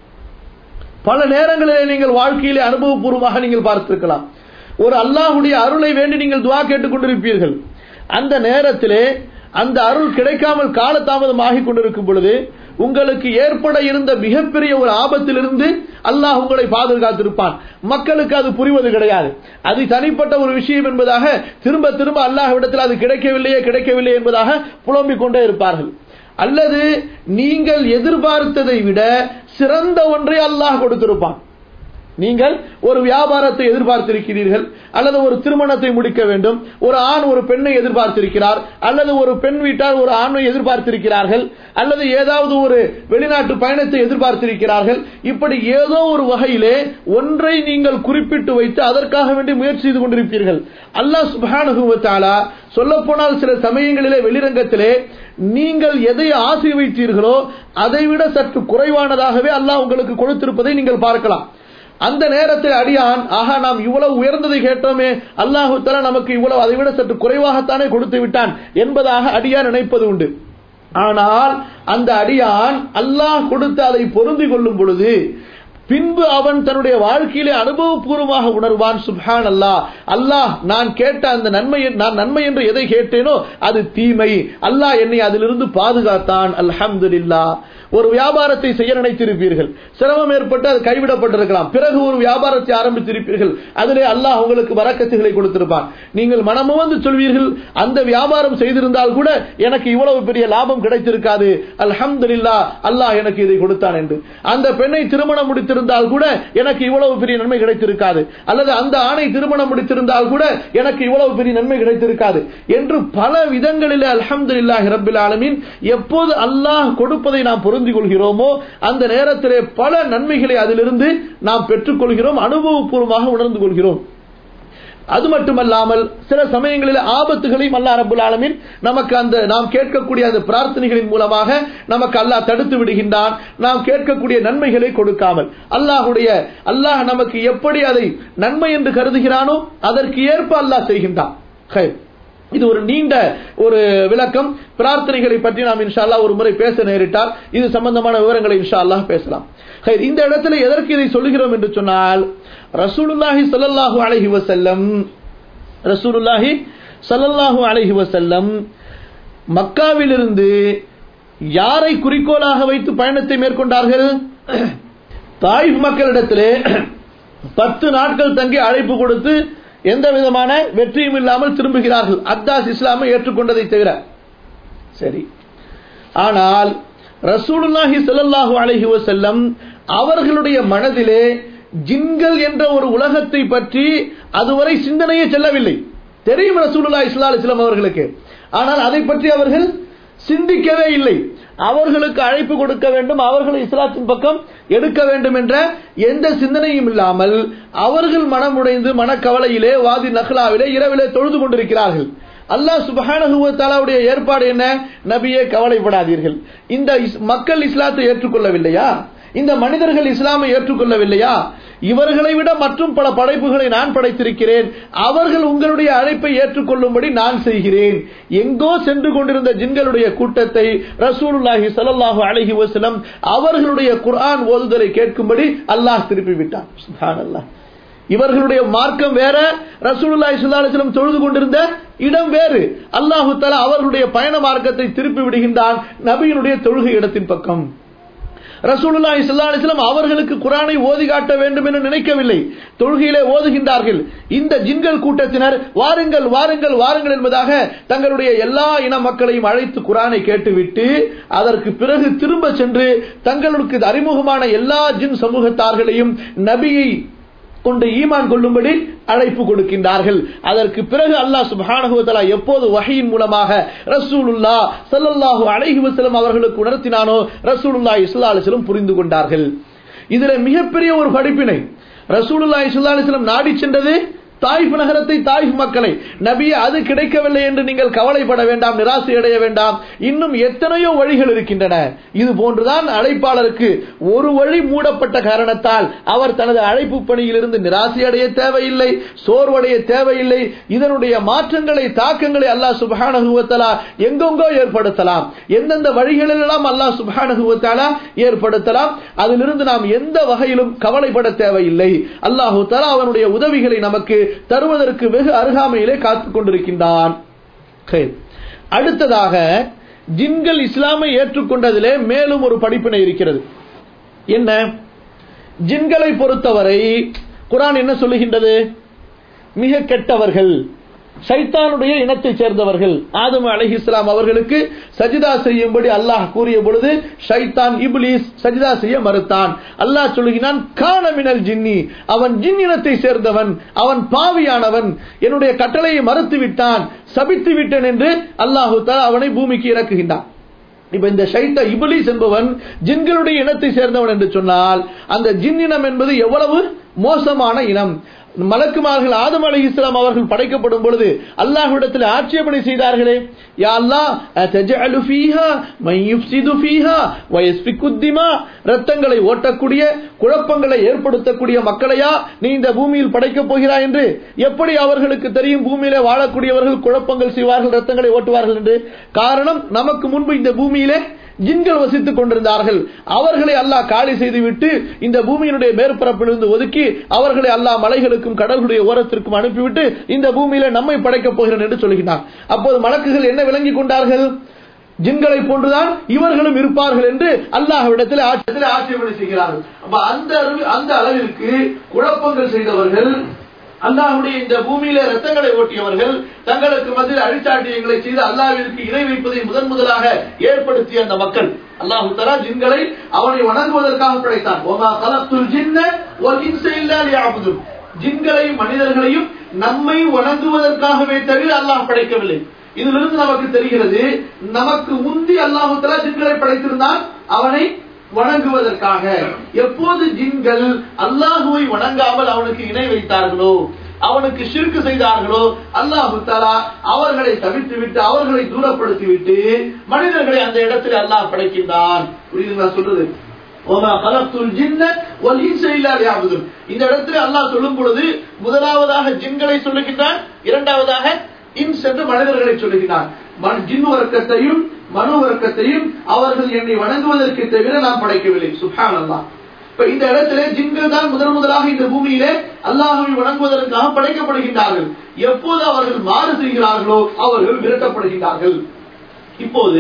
பல நேரங்களிலே நீங்கள் வாழ்க்கையிலே அனுபவபூர்வமாக நீங்கள் பார்த்திருக்கலாம் ஒரு அல்லாஹ்வுடைய அருளை வேண்டி நீங்கள் துவா கேட்டுக் கொண்டிருப்பீர்கள் அந்த நேரத்திலே அந்த அருள் கிடைக்காமல் காலதாமதம் ஆகிக் கொண்டிருக்கும் பொழுது உங்களுக்கு ஏற்பட இருந்த மிகப்பெரிய ஒரு ஆபத்திலிருந்து அல்லாஹ் உங்களை பாதுகாத்திருப்பான் மக்களுக்கு அது புரிவது கிடையாது அது தனிப்பட்ட ஒரு விஷயம் என்பதாக திரும்ப திரும்ப அல்லாஹ்விடத்தில் அது கிடைக்கவில்லையே கிடைக்கவில்லை என்பதாக புலம்பிக் கொண்டே இருப்பார்கள் அல்லது நீங்கள் எதிர்பார்த்ததை விட சிறந்த ஒன்றை அல்லாஹ் கொடுத்திருப்பான் நீங்கள் ஒரு வியாபாரத்தை எதிர்பார்த்திருக்கிறீர்கள் அல்லது ஒரு திருமணத்தை முடிக்க வேண்டும் ஒரு ஆண் ஒரு பெண்ணை எதிர்பார்த்திருக்கிறார் அல்லது ஒரு பெண் வீட்டார் ஒரு ஆணை எதிர்பார்த்திருக்கிறார்கள் அல்லது ஏதாவது ஒரு வெளிநாட்டு பயணத்தை எதிர்பார்த்திருக்கிறார்கள் இப்படி ஏதோ ஒரு வகையிலே ஒன்றை நீங்கள் குறிப்பிட்டு வைத்து அதற்காக வேண்டி முயற்சி செய்து கொண்டிருப்பீர்கள் அல்லாஹ் சுப்ஹானஹு வ தஆலா சொல்லப்போனால் சில சமயங்களிலே வெளிரங்கத்திலே நீங்கள் எதை ஆசை வைத்தீர்களோ அதைவிட சற்று குறைவானதாகவே அல்லாஹ் உங்களுக்கு கொடுத்திருப்பதை நீங்கள் பார்க்கலாம் அந்த நேரத்தில் அடியான் ஆஹா நாம் இவ்வளவு உயர்ந்ததை கேட்டோமே அல்லாஹு தஆலா நமக்கு இவ்வளவு அதை விட சற்று குறைவாகத்தானே கொடுத்து விட்டான் என்பதாக அடியான் நினைப்பது உண்டு ஆனால் அந்த அடியான் அல்லாஹ் கொடுத்து அதை பொருந்திக் கொள்ளும் பொழுது பின்பு அவன் தன்னுடைய வாழ்க்கையிலே அனுபவபூர்வமாக உணர்வான் சுப்ஹான் அல்லாஹ் அல்லாஹ் நான் கேட்ட அந்த நன்மை நான் நன்மை என்று எதை கேட்டேனோ அது தீமை அல்லாஹ் என்னை அதிலிருந்து பாதுகாத்தான் அல்ஹம்துலில்லா ஒரு வியாபாரத்தை செய்ய நினைத்திருப்பீர்கள் சிரமம் ஏற்பட்டு அது கைவிடப்பட்டிருக்கலாம் பிறகு ஒரு வியாபாரத்தை ஆரம்பித்திருப்பீர்கள் அதிலே அல்லாஹ் உங்களுக்கு வரக்கத்துகளை கொடுத்திருப்பான் நீங்கள் மனமும் வந்து சொல்வீர்கள் அந்த வியாபாரம் செய்திருந்தால் கூட எனக்கு இவ்வளவு பெரிய லாபம் கிடைத்திருக்காது அல்ஹம்துலில்லா அல்லாஹ் எனக்கு இதை கொடுத்தான் என்று அந்த பெண்ணை திருமணம் முடித்திருந்தால் கூட எனக்கு இவ்வளவு பெரிய நன்மை கிடைத்திருக்காது அல்லது அந்த ஆணை திருமணம் முடித்திருந்தால் கூட எனக்கு இவ்வளவு பெரிய நன்மை கிடைத்திருக்காது என்று பல விதங்களில் அல்ஹம்துலில்லாஹி ரப்பில் ஆலமீன் எப்போது அல்லாஹ் கொடுப்பதை நாம் பொருந்திக் கொள்கிறோமோ அந்த நேரத்திலே பல நன்மைகளை அதிலிருந்து நாம் பெற்றுக்கொள்கிறோம் அனுபவபூர்வமாக உணர்ந்து கொள்கிறோம் அது மட்டுமல்லாமல் சில சமயங்களில் ஆபத்துகளையும் அல்லாஹ் ரபுல் ஆலமீன் நமக்கு அந்த நாம் கேட்கக்கூடிய அந்த பிரார்த்தனைகளின் மூலமாக நமக்கு அல்லாஹ் தடுத்து விடுகின்றான் நாம் கேட்கக்கூடிய நன்மைகளை கொடுக்காமல் அல்லாஹுடைய அல்லாஹ் நமக்கு எப்படி அதை நன்மை என்று கருதுகிறானோ அதற்கு ஏற்ப அல்லாஹ் செய்கின்றான் ஹைர். இது ஒரு நீண்ட ஒரு விளக்கம் பிரார்த்தனைகளை பற்றி நாம் இன்ஷா அல்லாஹ் ஒரு முறை பேச நேரிட்டால் இது சம்பந்தமான விவரங்களை இன்ஷா அல்லாஹ் பேசலாம் ஹைர். இந்த இடத்துல எதற்கு இதை சொல்லுகிறோம் என்று சொன்னால் ரசூலுல்லாஹி ஸல்லல்லாஹு அலைஹி வஸல்லம் ரசூலுல்லாஹி ஸல்லல்லாஹு அலைஹி வஸல்லம் மக்காவிலிருந்து யாரை குறிக்கோளாக வைத்து பயணத்தை மேற்கொண்டார்கள் தாயிஃப் மக்களிடத்திலே பத்து நாட்கள் தங்கி அழைப்பு கொடுத்து எந்த விதமான வெற்றியும் இல்லாமல் திரும்புகிறார்கள் அத்தாஸ் இஸ்லாமை ஏற்றுக்கொண்டதை தவிர சரி ஆனால் ரசூலுல்லாஹி ஸல்லல்லாஹு அலைஹி வஸல்லம் அவர்களுடைய மனதிலே ஜின்கள் என்ற ஒரு உலகத்தை பற்றி அதுவரை சிந்தனையே செல்லவில்லை தெரியும் ரசூலுல்லாஹி ஸல்லல்லாஹு அலைஹி வஸல்லம் அவர்களுக்கு ஆனால் அதை பற்றி அவர்கள் சிந்திக்கவே இல்லை அவர்களுக்கு அழைப்பு கொடுக்க வேண்டும் அவர்களை இஸ்லாத்தின் பக்கம் எடுக்க வேண்டும் என்ற எந்த சிந்தனையும் இல்லாமல் அவர்கள் மனமுடைந்து மனக்கவலையிலே வாதி நஹ்லாவிலே இரவிலே தொழுது கொண்டிருக்கிறார்கள் அல்லாஹ் சுபஹானஹு வ தஆலாவுடைய ஏற்பாடு என்ன நபியே கவலைப்படாதீர்கள் இந்த இஸ்- மக்கள் இஸ்லாத்தை ஏற்றுக்கொள்ளவில்லையா இந்த மனிதர்கள் இஸ்லாமை ஏற்றுக்கொள்ளவில்லையா இவர்களை விட மற்றும் பல படைப்புகளை நான் படைத்திருக்கிறேன் அவர்கள் உங்களுடைய அழைப்பை ஏற்றுக்கொள்ளும்படி நான் செய்கிறேன் எங்கோ சென்று கொண்டிருந்த ஜின்களுடைய கூட்டத்தை ரசூலுல்லாஹி ஸல்லல்லாஹு அலைஹி வஸல்லம் அவர்களுடைய குர்ஆன் ஓதுதலை கேட்கும்படி அல்லாஹ் திருப்பி விட்டான் சுப்ஹானல்லாஹ் இவர்களுடைய மார்க்கம் வேற ரசூலுல்லாஹி ஸல்லல்லாஹு அலைஹி வஸல்லம் தொழுது கொண்டிருந்த இடம் வேறு அல்லாஹு தஆலா அவர்களுடைய பயண மார்க்கத்தை திருப்பி விடுகின்றான் நபியினுடைய தொழுகை இடத்தின் பக்கம் ரசூலுல்லாஹி ஸல்லல்லாஹு அலைஹி வஸல்லம் அவர்களுக்கு குர்ஆனை ஓதி காட்ட வேண்டும் என்று நினைக்கவில்லை தொழுகையிலே ஓதுகின்றார்கள் இந்த ஜின்கள் கூட்டத்தினர் வாருங்கள் வாருங்கள் வாருங்கள் என்பதாக தங்களுடைய எல்லா இன மக்களையும் அழைத்து குர்ஆனை கேட்டுவிட்டு அதற்கு பிறகு திரும்ப சென்று தங்களுக்கு அறிமுகமான எல்லா ஜின் சமூகத்தார்களையும் நபியை கொண்டு ஈமான் கொள்ளும்படி அழைப்பு கொடுக்கின்றார்கள் அதற்கு பிறகு அல்லாஹ் சுப்ஹானஹு வ தஆலா எப்போது வஹீயின் மூலமாக ரசூலுல்லாஹ் ஸல்லல்லாஹு அலைஹி வஸல்லம் அவர்களுக்கு உணர்த்தினானோ ரசூலுல்லாஹி ஸல்லல்லாஹு அலைஹி வஸல்லம் புரிந்து கொண்டார்கள் இதுல மிகப்பெரிய ஒரு படிப்பினை ரசூலுல்லாஹி ஸல்லல்லாஹு அலைஹி வஸல்லம் நாடி சென்றது தாயிஃப் நகரத்தை தாயிஃப் மக்களை நபியே அது கிடைக்கவில்லை என்று நீங்கள் கவலைப்பட வேண்டாம் நிராசை அடைய வேண்டாம் இன்னும் எத்தனையோ வழிகள் இருக்கின்றன இது போன்றுதான் அழைப்பாளருக்கு ஒரு வழி மூடப்பட்ட காரணத்தால் அவர் தனது அழைப்பு பணியிலிருந்து நிராசை அடைய தேவையில்லை சோர்வடைய தேவையில்லை இதனுடைய மாற்றங்களை தாக்கங்களை அல்லாஹ் சுப்ஹானஹு வ தஆலா எங்கெங்கோ ஏற்படுத்தலாம் எந்தெந்த வழிகளிலெல்லாம் அல்லாஹ் சுப்ஹானஹு வ தஆலா ஏற்படுத்தலாம் அதிலிருந்து நாம் எந்த வகையிலும் கவலைப்பட தேவையில்லை அல்லாஹு தஆலா அவனுடைய உதவிகளை நமக்கு தருவதற்கு வெகு அருகாமையிலே காத்துக் கொண்டிருக்கின்றான் சரி. அடுத்ததாக ஜின்கள் இஸ்லாமை ஏற்றுக்கொண்டதிலே மேலும் ஒரு படிப்பினை இருக்கிறது என்ன ஜின்களை பொறுத்தவரை குர்ஆன் என்ன சொல்லுகின்றது மிக கெட்டவர்கள் சைத்தானுடைய இனத்தைச் சேர்ந்தவர்கள் ஆதம் அலைஹிஸ்ஸலாம் அவர்களுக்கு சஜிதா செய்யும்படி அல்லாஹ் கூறிய பொழுது ஷைத்தான் இப்லீஸ் சஜிதா செய்ய மறுத்தான் அல்லாஹ் சொல்லுகிறான் காணமினல் ஜின்னி அவன் ஜின் இனத்தை சேர்ந்தவன் அவன் பாவியானவன் என்னுடைய கட்டளையை மறுத்து விட்டான் சபித்து விட்டேன் என்று அல்லாஹு தஆலா அவனை பூமிக்கு இறக்குகின்றான் இப்ப இந்த ஷைத்த இபிலிஸ் என்பவன் ஜின்களுடைய இனத்தை சேர்ந்தவன் என்று சொன்னால் அந்த ஜின் இனம் என்பது எவ்வளவு மோசமான இனம் மலக்குமார்கள் ஆதம் அலி இஸ்லாம் அவர்கள் படைக்கப்படும் பொழுது அல்லாஹ்விடத்தில் ஆட்சேபனை செய்தார்களே யா அல்லாஹ் அத்தஜஅலு ஃபீஹா மை யுஃப்ஸிது ஃபீஹா வ யஸ்பிகு திமா ரத்தங்களை ஓட்டக்கூடிய குழப்பங்களை ஏற்படுத்தக்கூடிய மக்களையா நீ இந்த பூமியில் படைக்கப் போகிறாய் என்று எப்படி அவர்களுக்கு தெரியும் பூமியிலே வாழக்கூடியவர்கள் குழப்பங்கள் செய்வார்கள் ரத்தங்களை ஓட்டுவார்கள் என்று காரணம் நமக்கு முன்பு இந்த பூமியிலே ஜின்கள் வசித்துக் கொண்டிருந்தார்கள் அவர்களை அல்லாஹ் காலி செய்துவிட்டு இந்த பூமியினுடைய மேற்பரப்பிலிருந்து ஒதுக்கி அவர்களை அல்லாஹ் மலைகளுக்கும் கடல்களுடைய ஓரத்திற்கும் அனுப்பிவிட்டு இந்த பூமியில நம்மை படைக்கப் போகிறேன் என்று சொல்கிறார் அப்போது மலக்குகள் என்ன விளங்கிக் கொண்டார்கள் ஜின்களை போன்றுதான் இவர்களும் இருப்பார்கள் என்று அல்லாஹ்விடத்தில் ஆட்சியத்தில் ஆட்சேபனை செய்கிறார்கள் அப்ப அந்த அளவு- அந்த அளவிற்கு குழப்பங்கள் செய்தவர்கள் அல்லாஹ்வுடைய இந்த பூமியில ரத்தங்களை ஓட்டியவர்கள் தங்களுக்கு மத்தியில் அழிச்சாட்டியங்களை செய்து அல்லாஹ்விற்கு இணை வைப்பதை முதன் முதலாக ஏற்படுத்திய அந்த மக்கள் அல்லாஹு தலா ஜின்களை அவனை வணங்குவதற்காக படைத்தான் ஒமா கலத்துல் ஜின்ன ஒல் இன்ச இல்லா லியஅபுதுன். ஜின்களையும் மனிதர்களையும் நம்மை வணங்குவதற்காகவே தவிர அல்லாஹ் படைக்கவில்லை இதிலிருந்து நமக்கு தெரிகிறது நமக்கு முந்தி அல்லாஹு தலா ஜின்களை படைத்திருந்தான் அவனை வணங்குவதற்காக எப்போது ஜின்கள் அல்லாஹுவை வணங்காமல் அவனுக்கு இணை வைத்தார்களோ அவனுக்கு ஷிர்கு செய்தார்களோ அல்லாஹு தஆலா அவர்களை தவிர்த்து விட்டு அவர்களை தூரப்படுத்தி விட்டு மனிதர்களை அந்த இடத்தில் அல்லாஹ் படைக்கின்றான் புரியுதுங்களா சொல்றது وَمَا خَلَقْتُ الْجِنَّ وَالْإِنسَ إِلَّا لِيَعْبُدُونِ இந்த இடத்துல அல்லாஹ் சொல்லும் பொழுது முதலாவதாக ஜின்களை சொல்லுகின்றான் இரண்டாவதாக இன்ஸ் என்று மனிதர்களை சொல்லுகிறான் மன்- ஜின் வர்க்கத்தையும் மனு வர்க்கத்தையும் அவர்கள் என்னை வணங்குவதற்கு தவிர நான் படைக்கவில்லை சுப்ஹான் அல்லாஹ் இப்ப இந்த இடத்துல ஜின்கள் தான் முதல் முதலாக இந்த பூமியிலே அல்லாஹுவை வணங்குவதற்காக படைக்கப்படுகின்றார்கள் எப்போது அவர்கள் மாறு செய்கிறார்களோ அவர்கள் விரட்டப்படுகின்றார்கள் இப்போது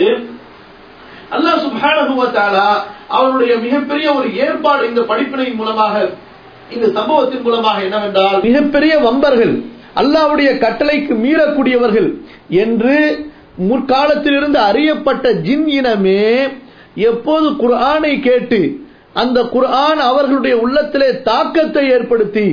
அல்லாஹ் சுப்ஹானஹு வ தஆலா அவருடைய மிகப்பெரிய ஒரு ஏற்பாடு இந்த படிப்பினையின் மூலமாக இந்த சம்பவத்தின் மூலமாக என்னவென்றால் மிகப்பெரிய வம்பர்கள் அல்லாஹ்வுடைய கட்டளைக்கு மீறக்கூடியவர்கள் என்று முற்காலத்திலிருந்து அறியப்பட்ட ஜின் இனமே எப்போது குர்ஆனை கேட்டு அந்த குர்ஆன் அவர்களுடைய உள்ளத்திலே தாக்கத்தை ஏற்படுத்தி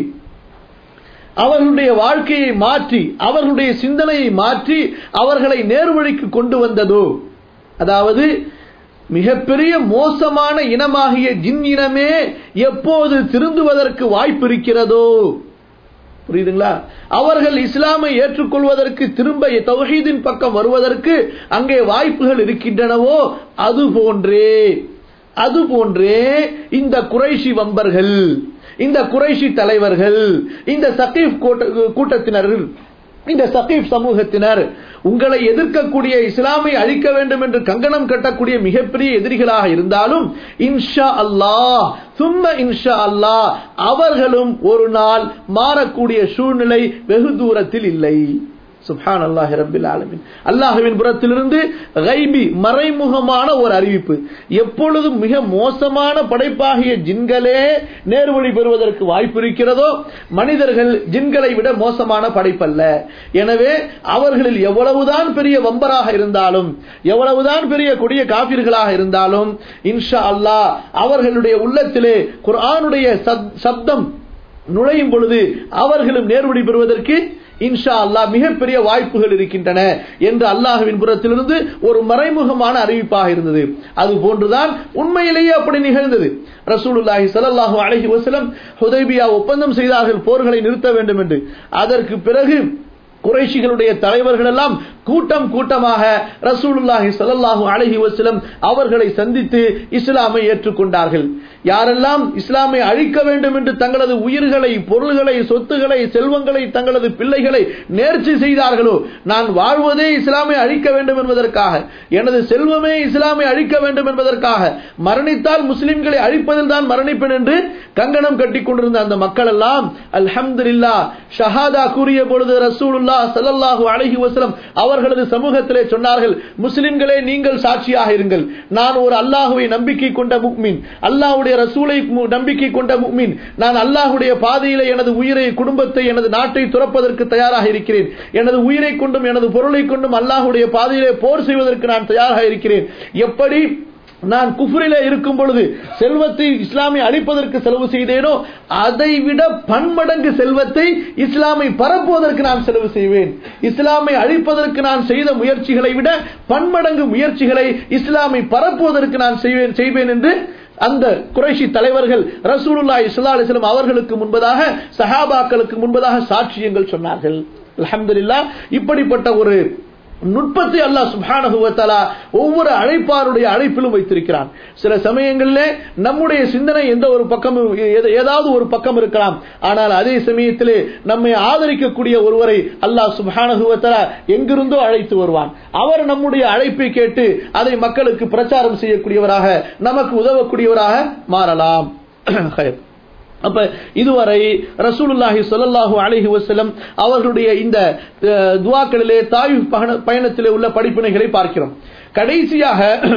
அவர்களுடைய வாழ்க்கையை மாற்றி அவர்களுடைய சிந்தனையை மாற்றி அவர்களை நேர்வழிக்கு கொண்டு வந்ததோ அதாவது மிகப்பெரிய மோசமான இனமாகிய ஜின் இனமே எப்போது திருந்துவதற்கு வாய்ப்பு இருக்கிறதோ புரியுதுங்களா அவர்கள் இஸ்லாமை ஏற்றுக்கொள்வதற்கு திரும்ப தௌஹீதின் பக்கம் வருவதற்கு அங்கே வாய்ப்புகள் இருக்கின்றனவோ அது போன்றே அது போன்றே இந்த குறைஷி வம்பர்கள் இந்த குறைஷி தலைவர்கள் இந்த சகீப் கூட்ட- கூட்டத்தினர்கள் இந்த சகீப் சமூகத்தினர் உங்களை எதிர்க்கக்கூடிய இஸ்லாமை அழிக்க வேண்டும் என்று கங்கணம் கட்டக்கூடிய மிகப்பெரிய எதிரிகளாக இருந்தாலும் இன்ஷா அல்லாஹ் சும்ம இன்ஷா அல்லாஹ் அவர்களும் ஒரு நாள் மாறக்கூடிய சூழ்நிலை வெகு தூரத்தில் இல்லை சுப்ஹான் அல்லாஹி ரபில் ஆலமின் அல்லாஹுவின் புறத்திலிருந்து கைபி மறைமுகமான ஒரு அறிவிப்பு எப்பொழுதும் மிக மோசமான படைப்பாகிய ஜின்களே நேர்வழி பெறுவதற்கு வாய்ப்பு இருக்கிறதோ மனிதர்கள் ஜின்களை விட மோசமான படைப்பல்ல எனவே அவர்களில் எவ்வளவுதான் பெரிய வம்பராக இருந்தாலும் எவ்வளவுதான் பெரிய கொடிய காபிர்களாக இருந்தாலும் இன்ஷா அல்லாஹ் அவர்களுடைய உள்ளத்திலே குர்ஆனுடைய சத்- சப்தம் நுழையும் பொழுது அவர்களும் நேர்வழி பெறுவதற்கு இன்ஷா அல்லாஹ் மிகப்பெரிய வாய்ப்புகள் இருக்கின்றன என்று அல்லாஹுவின் புறத்திலிருந்து ஒரு மறைமுகமான அறிவிப்பாக இருந்தது அது போன்றுதான் உண்மையிலேயே அப்படி நிகழ்ந்தது ரசூலுல்லாஹி ஸல்லல்லாஹு அலைஹி வஸல்லம் ஹுதைபியா ஒப்பந்தம் செய்தார்கள் போர்களை நிறுத்த வேண்டும் என்று அதற்கு பிறகு குறைஷிகளுடைய தலைவர்கள் எல்லாம் கூட்டம் கூட்டமாக ரசூலுல்லாஹி ஸல்லல்லாஹு அலைஹி வஸல்லம் அவர்களை சந்தித்து இஸ்லாமை ஏற்றுக்கொண்டார்கள் யாரெல்லாம் இஸ்லாமை அழிக்க வேண்டும் என்று தங்களது உயிர்களை பொருள்களை சொத்துக்களை செல்வங்களை தங்களது பிள்ளைகளை நேர்ச்சி செய்தார்களோ நான் வாழ்வதே இஸ்லாமை அழிக்க வேண்டும் என்பதற்காக எனது செல்வமே இஸ்லாமை அழிக்க வேண்டும் என்பதற்காக மரணித்தால் முஸ்லிம்களை அழிப்பதில் தான் மரணிப்பேன் என்று கங்கணம் கட்டிக் கொண்டிருந்த அந்த மக்கள் எல்லாம் அல்ஹம்துலில்லாஹ் ஷஹாதா கூறிய பொழுது ரசூலுல்லாஹ் ஸல்லல்லாஹு அலைஹி வஸல்லம் அவர்களது சமூகத்திலே சொன்னார்கள் முஸ்லிம்களே நீங்கள் சாட்சியாக இருங்கள் நான் ஒரு அல்லாஹுவை நம்பிக்கை கொண்ட முக்மின் அல்லாஹ்வுடைய ரசூலை மு- நம்பிக்கை கொண்ட முக்மின் நான் அல்லாஹ்வுடைய பாதையிலே எனது உயிரை குடும்பத்தை எனது நாட்டை துறப்பதற்கு தயாராக இருக்கிறேன் எனது உயிரை கொண்டும் எனது பொருளை கொண்டும் அல்லாஹ்வுடைய பாதையிலே போர் செய்வதற்கு நான் தயாராக இருக்கிறேன் எப்படி நான் குஃப்ரிலே இருக்கும் பொழுது செல்வத்தை இஸ்லாமை அழிப்பதற்கு செலவு செய்தேனோ அதை விட பன்மடங்கு செல்வத்தை இஸ்லாமை பரப்புவதற்கு நான் செலவு செய்வேன் இஸ்லாமை அழிப்பதற்கு நான் செய்த முயற்சிகளை விட பன்மடங்கு முயற்சிகளை இஸ்லாமை பரப்புவதற்கு நான் செய்வேன் செய்வேன் என்று அந்த குறைஷி தலைவர்கள் ரசூலுல்லாஹி ஸல்லல்லாஹு அலைஹி வஸல்லம் அவர்களுக்கு முன்பதாக சஹாபாக்களுக்கு முன்பதாக சாட்சியங்கள் சொன்னார்கள் அல்ஹம்துலில்லாஹ் இப்படிப்பட்ட ஒரு நுட்பத்தை அல்லாஹ் சுப்ஹானஹு வ தஆலா ஒவ்வொரு அழைப்பாருடைய அழைப்பிலும் வைத்திருக்கிறான் சில சமயங்களிலே நம்முடைய சிந்தனை எந்த ஒரு பக்கம் ஏத- ஏதாவது ஒரு பக்கம் இருக்கலாம் ஆனால் அதே சமயத்திலே நம்மை ஆதரிக்கக்கூடிய ஒருவரை அல்லாஹ் சுப்ஹானஹு வ தஆலா எங்கிருந்தோ அழைத்து வருவான் அவர் நம்முடைய அழைப்பை கேட்டு அதை மக்களுக்கு பிரச்சாரம் செய்யக்கூடியவராக நமக்கு உதவக்கூடியவராக மாறலாம் ஹைர். அப்ப இதுவரை ரசூலுல்லாஹி ஸல்லல்லாஹு அலைஹி வஸல்லம் அவர்களுடைய இந்த அஹ், துஆக்களிலே தாயிஃப் பயண- பயணத்திலே உள்ள படிப்பினைகளை பார்க்கிறோம் கடைசியாக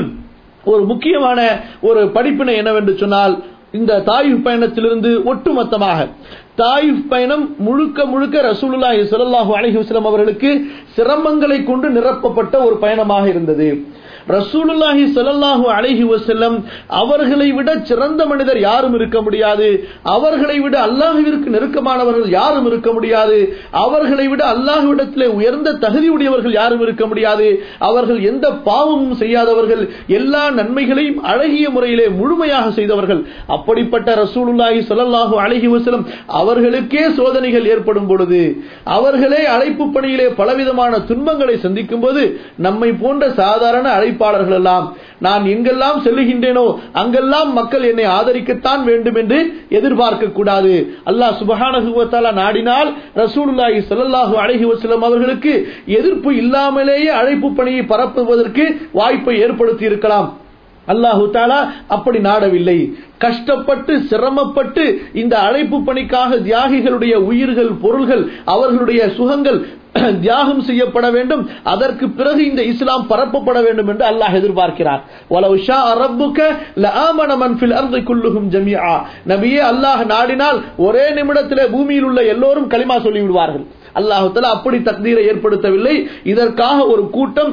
ஒரு முக்கியமான ஒரு படிப்பினை என்னவென்று சொன்னால் இந்த தாயிஃப் பயணத்திலிருந்து ஒட்டுமொத்தமாக தாயிஃப் பயணம் முழுக்க முழுக்க ரசூலுல்லாஹி ஸல்லல்லாஹு அலைஹி வஸல்லம் அவர்களுக்கு சிரமங்களை கொண்டு நிரப்பப்பட்ட ஒரு பயணமாக இருந்தது ரசூலுல்லாஹி ஸல்லல்லாஹு அலைஹி வஸல்லம் அவர்களை விட சிறந்த மனிதர் யாரும் இருக்க முடியாது அவர்களை விட அல்லாஹ்விற்கு நெருக்கமானவர்கள் யாரும் இருக்க முடியாது அவர்களை விட அல்லாஹ்விடத்திலே உயர்ந்த தகுதி உடையவர்கள் யாரும் இருக்க முடியாது அவர்கள் எந்த பாவமும் செய்யாதவர்கள் எல்லா நன்மைகளையும் அழகிய முறையிலே முழுமையாக செய்தவர்கள் அப்படிப்பட்ட ரசூலுல்லாஹி ஸல்லல்லாஹு அலைஹி வஸல்லம் அவர்களுக்கே சோதனைகள் ஏற்படும் பொழுது அவர்களே அழைப்பு பணியிலே பலவிதமான துன்பங்களை சந்திக்கும் போது நம்மை போன்ற சாதாரண அழைப்பாளர்கள் எல்லாம் நான் எங்கெல்லாம் செல்லுகின்றேனோ அங்கெல்லாம் மக்கள் என்னை ஆதரிக்கத்தான் வேண்டும் என்று எதிர்பார்க்க கூடாது அல்லாஹ் சுபஹானஹு வ தஆலா நாடினால் ரசூலுல்லாஹி ஸல்லல்லாஹு அலைஹி வஸல்லம் அவர்களுக்கு எதிர்ப்பு இல்லாமலேயே அழைப்பு பணியை பரப்புவதற்கு வாய்ப்பை ஏற்படுத்தி இருக்கலாம் அல்லாஹு தாலா அப்படி நாடவில்லை கஷ்டப்பட்டு சிரமப்பட்டு இந்த அழைப்பு பணிக்காக தியாகிகளுடைய உயிர்கள் பொருள்கள் அவர்களுடைய சுகங்கள் தியாகம் செய்யப்பட வேண்டும் அதற்கு பிறகு இந்த இஸ்லாம் பரப்பப்பட வேண்டும் என்று அல்லாஹ் எதிர்பார்க்கிறார் வலவு ஷா ரப்புக லஆமன மன் ஃபில் அர்தி குல்லுஹும் ஜமீஆ நபியே அல்லாஹ் நாடினால் ஒரே நிமிடத்திலே பூமியில் உள்ள எல்லோரும் களிமா சொல்லி விடுவார்கள் அல்லாஹ் தஆலா அப்படி தக்தீரை ஏற்படுத்தவில்லை இதற்காக ஒரு கூட்டம்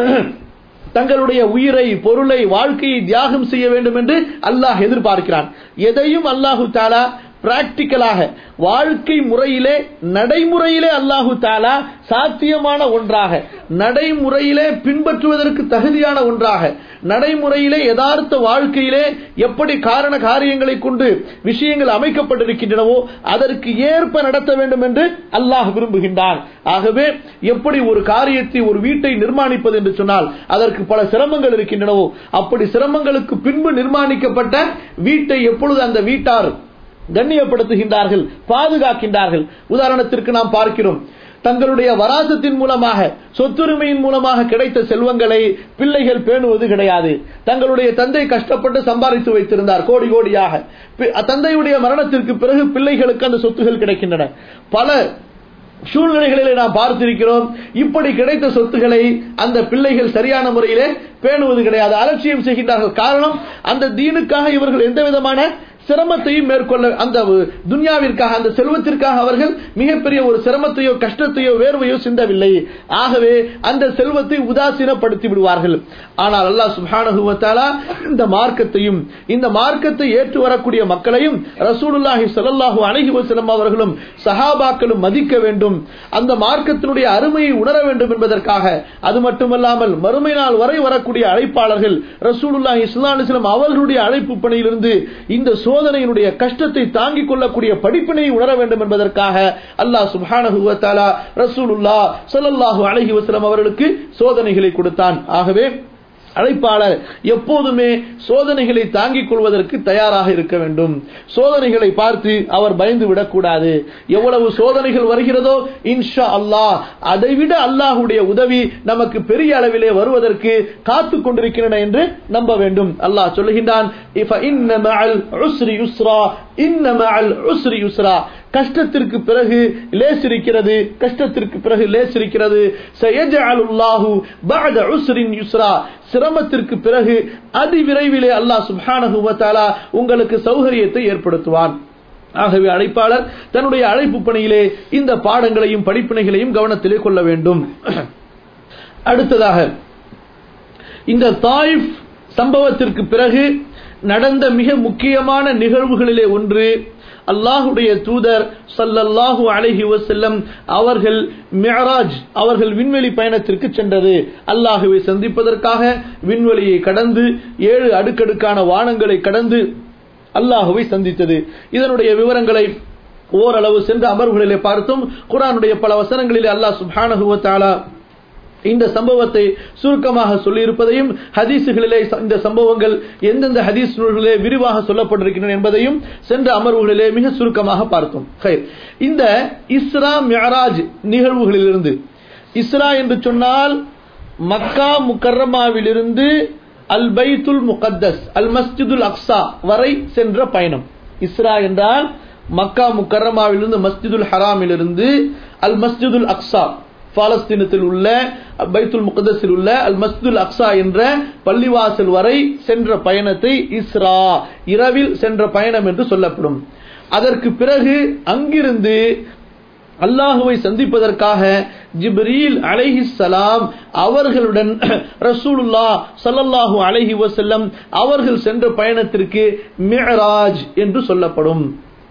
தங்களுடைய உயிரை பொருளை வாழ்க்கையை தியாகம் செய்ய வேண்டும் என்று அல்லாஹ் எதிர்பார்க்கிறான் எதையும் அல்லாஹு தாலா பிராக்டிக்கலாக வாழ்க்கை முறையிலே நடைமுறையிலே அல்லாஹு தாலா சாத்தியமான ஒன்றாக நடைமுறையிலே பின்பற்றுவதற்கு தகுதியான ஒன்றாக நடைமுறையிலே யதார்த்த வாழ்க்கையிலே எப்படி காரண காரியங்களை கொண்டு விஷயங்கள் அமைக்கப்பட்டிருக்கின்றனவோ அதற்கு ஏற்ப நடத்த வேண்டும் என்று அல்லாஹ் விரும்புகின்றான் ஆகவே எப்படி ஒரு காரியத்தை ஒரு வீட்டை நிர்மாணிப்பது என்று சொன்னால் அதற்கு பல சிரமங்கள் இருக்கின்றனவோ அப்படி சிரமங்களுக்கு பின்பு நிர்மாணிக்கப்பட்ட வீட்டை எப்பொழுது அந்த வீட்டார் கண்ணியப்படுத்துகின்றார்கள் பாதுகாக்கின்றார்கள் உதாரணத்திற்கு நாம் பார்க்கிறோம் தங்களுடைய வராசத்தின் மூலமாக சொத்துரிமையின் மூலமாக கிடைத்த செல்வங்களை பிள்ளைகள் பேணுவது கிடையாது தங்களுடைய தந்தை கஷ்டப்பட்டு சம்பாதித்து வைத்திருந்தார் கோடி கோடியாக பி- தந்தையுடைய மரணத்திற்கு பிறகு பிள்ளைகளுக்கு அந்த சொத்துகள் கிடைக்கின்றன பல சூழ்நிலைகளிலே நாம் பார்த்திருக்கிறோம் இப்படி கிடைத்த சொத்துக்களை அந்த பிள்ளைகள் சரியான முறையிலே பேணுவது கிடையாது அலட்சியம் செய்கின்றார்கள் காரணம் அந்த தீனுக்காக இவர்கள் எந்த விதமான சிரமத்தையும் மேற்கொள்ள அந்த துன்யாவிற்காக அந்த செல்வத்திற்காக அவர்கள் மிகப்பெரிய ஒரு சிரமத்தையோ கஷ்டத்தையோ வேர்வையோ சிந்தவில்லை ஆகவே அந்த செல்வத்தை உதாசீனப்படுத்தி விடுவார்கள் ஆனால் அல்லாஹ் சுப்ஹானஹு வ தஆலா இந்த மார்க்கத்தையும் இந்த மார்க்கத்தை ஏற்று வரக்கூடிய மக்களையும் ரசூலுல்லாஹி ஸல்லல்லாஹு அலைஹி வஸல்லம் அவர்களும் சஹாபாக்களும் மதிக்க வேண்டும் அந்த மார்க்கத்தினுடைய அருமையை உணர வேண்டும் என்பதற்காக அது மட்டுமல்லாமல் மறுமை நாள் வரை வரக்கூடிய அழைப்பாளர்கள் ரசூலுல்லாஹி ஸல்லல்லாஹு அலைஹி வஸல்லம் அவர்களுடைய அழைப்பு பணியிலிருந்து இந்த சோதனையினுடைய கஷ்டத்தை தாங்கிக் கொள்ளக்கூடிய படிப்பினை உணர வேண்டும் என்பதற்காக அல்லாஹ் சுப்ஹானஹு வ தஆலா ரசூலுல்லாஹ் ஸல்லல்லாஹு அலைஹி வஸல்லம் அவர்களுக்கு சோதனைகளை கொடுத்தான் ஆகவே அழைப்பாளர் எப்போதுமே சோதனைகளை தாங்கிக் கொள்வதற்கு தயாராக இருக்க வேண்டும் சோதனைகளை பார்த்து அவர் பயந்து விடக்கூடாது எவ்வளவு சோதனைகள் வருகிறதோ இன்ஷா அல்லாஹ் அதைவிட அல்லாஹுடைய உதவி நமக்கு பெரிய அளவிலே வருவதற்கு காத்துக் கொண்டிருக்கின்றன என்று நம்ப வேண்டும் அல்லாஹ் சொல்லுகின்றான் "இஃப இன்ன மஅல் உஸ்ரி யுஸ்ரா இன்ன மஅல் உஸ்ரி யுஸ்ரா கஷ்டத்திற்கு பிறகு லேஸ் இருக்கிறது கஷ்டத்திற்கு பிறகு லேஸ் இருக்கிறது சயஜஅலுல்லாஹு பஅத உஸ்ரின் யுஸ்ரா சிரமத்திற்கு பிறகு அதி விரைவிலே அல்லாஹ் சுப்ஹானஹு வ தஆலா உங்களுக்கு சௌகரியத்தை ஏற்படுத்துவான் ஆகவே அழைப்பாளர் தன்னுடைய அழைப்பு பணியிலே இந்த பாடங்களையும் படிப்பினைகளையும் கவனத்திலே கொள்ள வேண்டும் அடுத்ததாக இந்த தாயிஃப் சம்பவத்திற்கு பிறகு நடந்த மிக முக்கியமான நிகழ்வுகளிலே ஒன்று அல்லாஹுடைய தூதர் சல்லல்லாஹு அலைஹி வஸல்லம் அவர்கள் மிஅராஜ் அவர்கள் விண்வெளி பயணத்திற்கு சென்றது அல்லாஹுவை சந்திப்பதற்காக விண்வெளியை கடந்து ஏழு அடுக்கடுக்கான வானங்களை கடந்து அல்லாஹுவை சந்தித்தது இதனுடைய விவரங்களை ஓரளவு சென்ற அமர்வுகளிலே பார்த்தோம் குரானுடைய பல வசனங்களிலே அல்லாஹ் சுப்ஹானஹு வ தஆலா இந்த சம்பவத்தை சுருக்கமாக சொல்லியிருப்பதையும் ஹதீசுகளிலே இந்த சம்பவங்கள் எந்தெந்த ஹதீஸ் நூல்களிலே விரிவாக சொல்லப்பட்டிருக்கின்றன என்பதையும் சென்ற அமர்வுகளிலே மிக சுருக்கமாக பார்த்தோம் ஹைர். இந்த இஸ்ரா மியராஜ் நிகழ்வுகளிலிருந்து இஸ்ரா என்று சொன்னால் மக்கா முக்கர்ரமாவிலிருந்து அல் பைத்துல் முகத்தஸ் அல் மஸ்ஜிதுல் அக்ஸா வரை சென்ற பயணம் இஸ்ரா என்றால் மக்கா முக்கர்ரமாவிலிருந்து மஸ்ஜிதுல் ஹராமிலிருந்து அல் மஸ்ஜிதுல் அக்ஸா பாலஸ்தீனத்தில் உள்ள பைத்துல் முகதஸில் உள்ள அல் மஸ்துல் அக்ஸா என்ற பள்ளிவாசல் வரை சென்ற பயணத்தை இஸ்ரா இரவில் சென்ற பயணம் என்று சொல்லப்படும் அதற்கு பிறகு அங்கிருந்து அல்லாஹுவை சந்திப்பதற்காக ஜிப்ரீல் அலைஹிஸ்ஸலாம் அவர்களுடன் ரசூலுல்லா ஸல்லல்லாஹு அலைஹி வஸல்லம் அவர்கள் சென்ற பயணத்திற்கு மிஅராஜ் என்று சொல்லப்படும்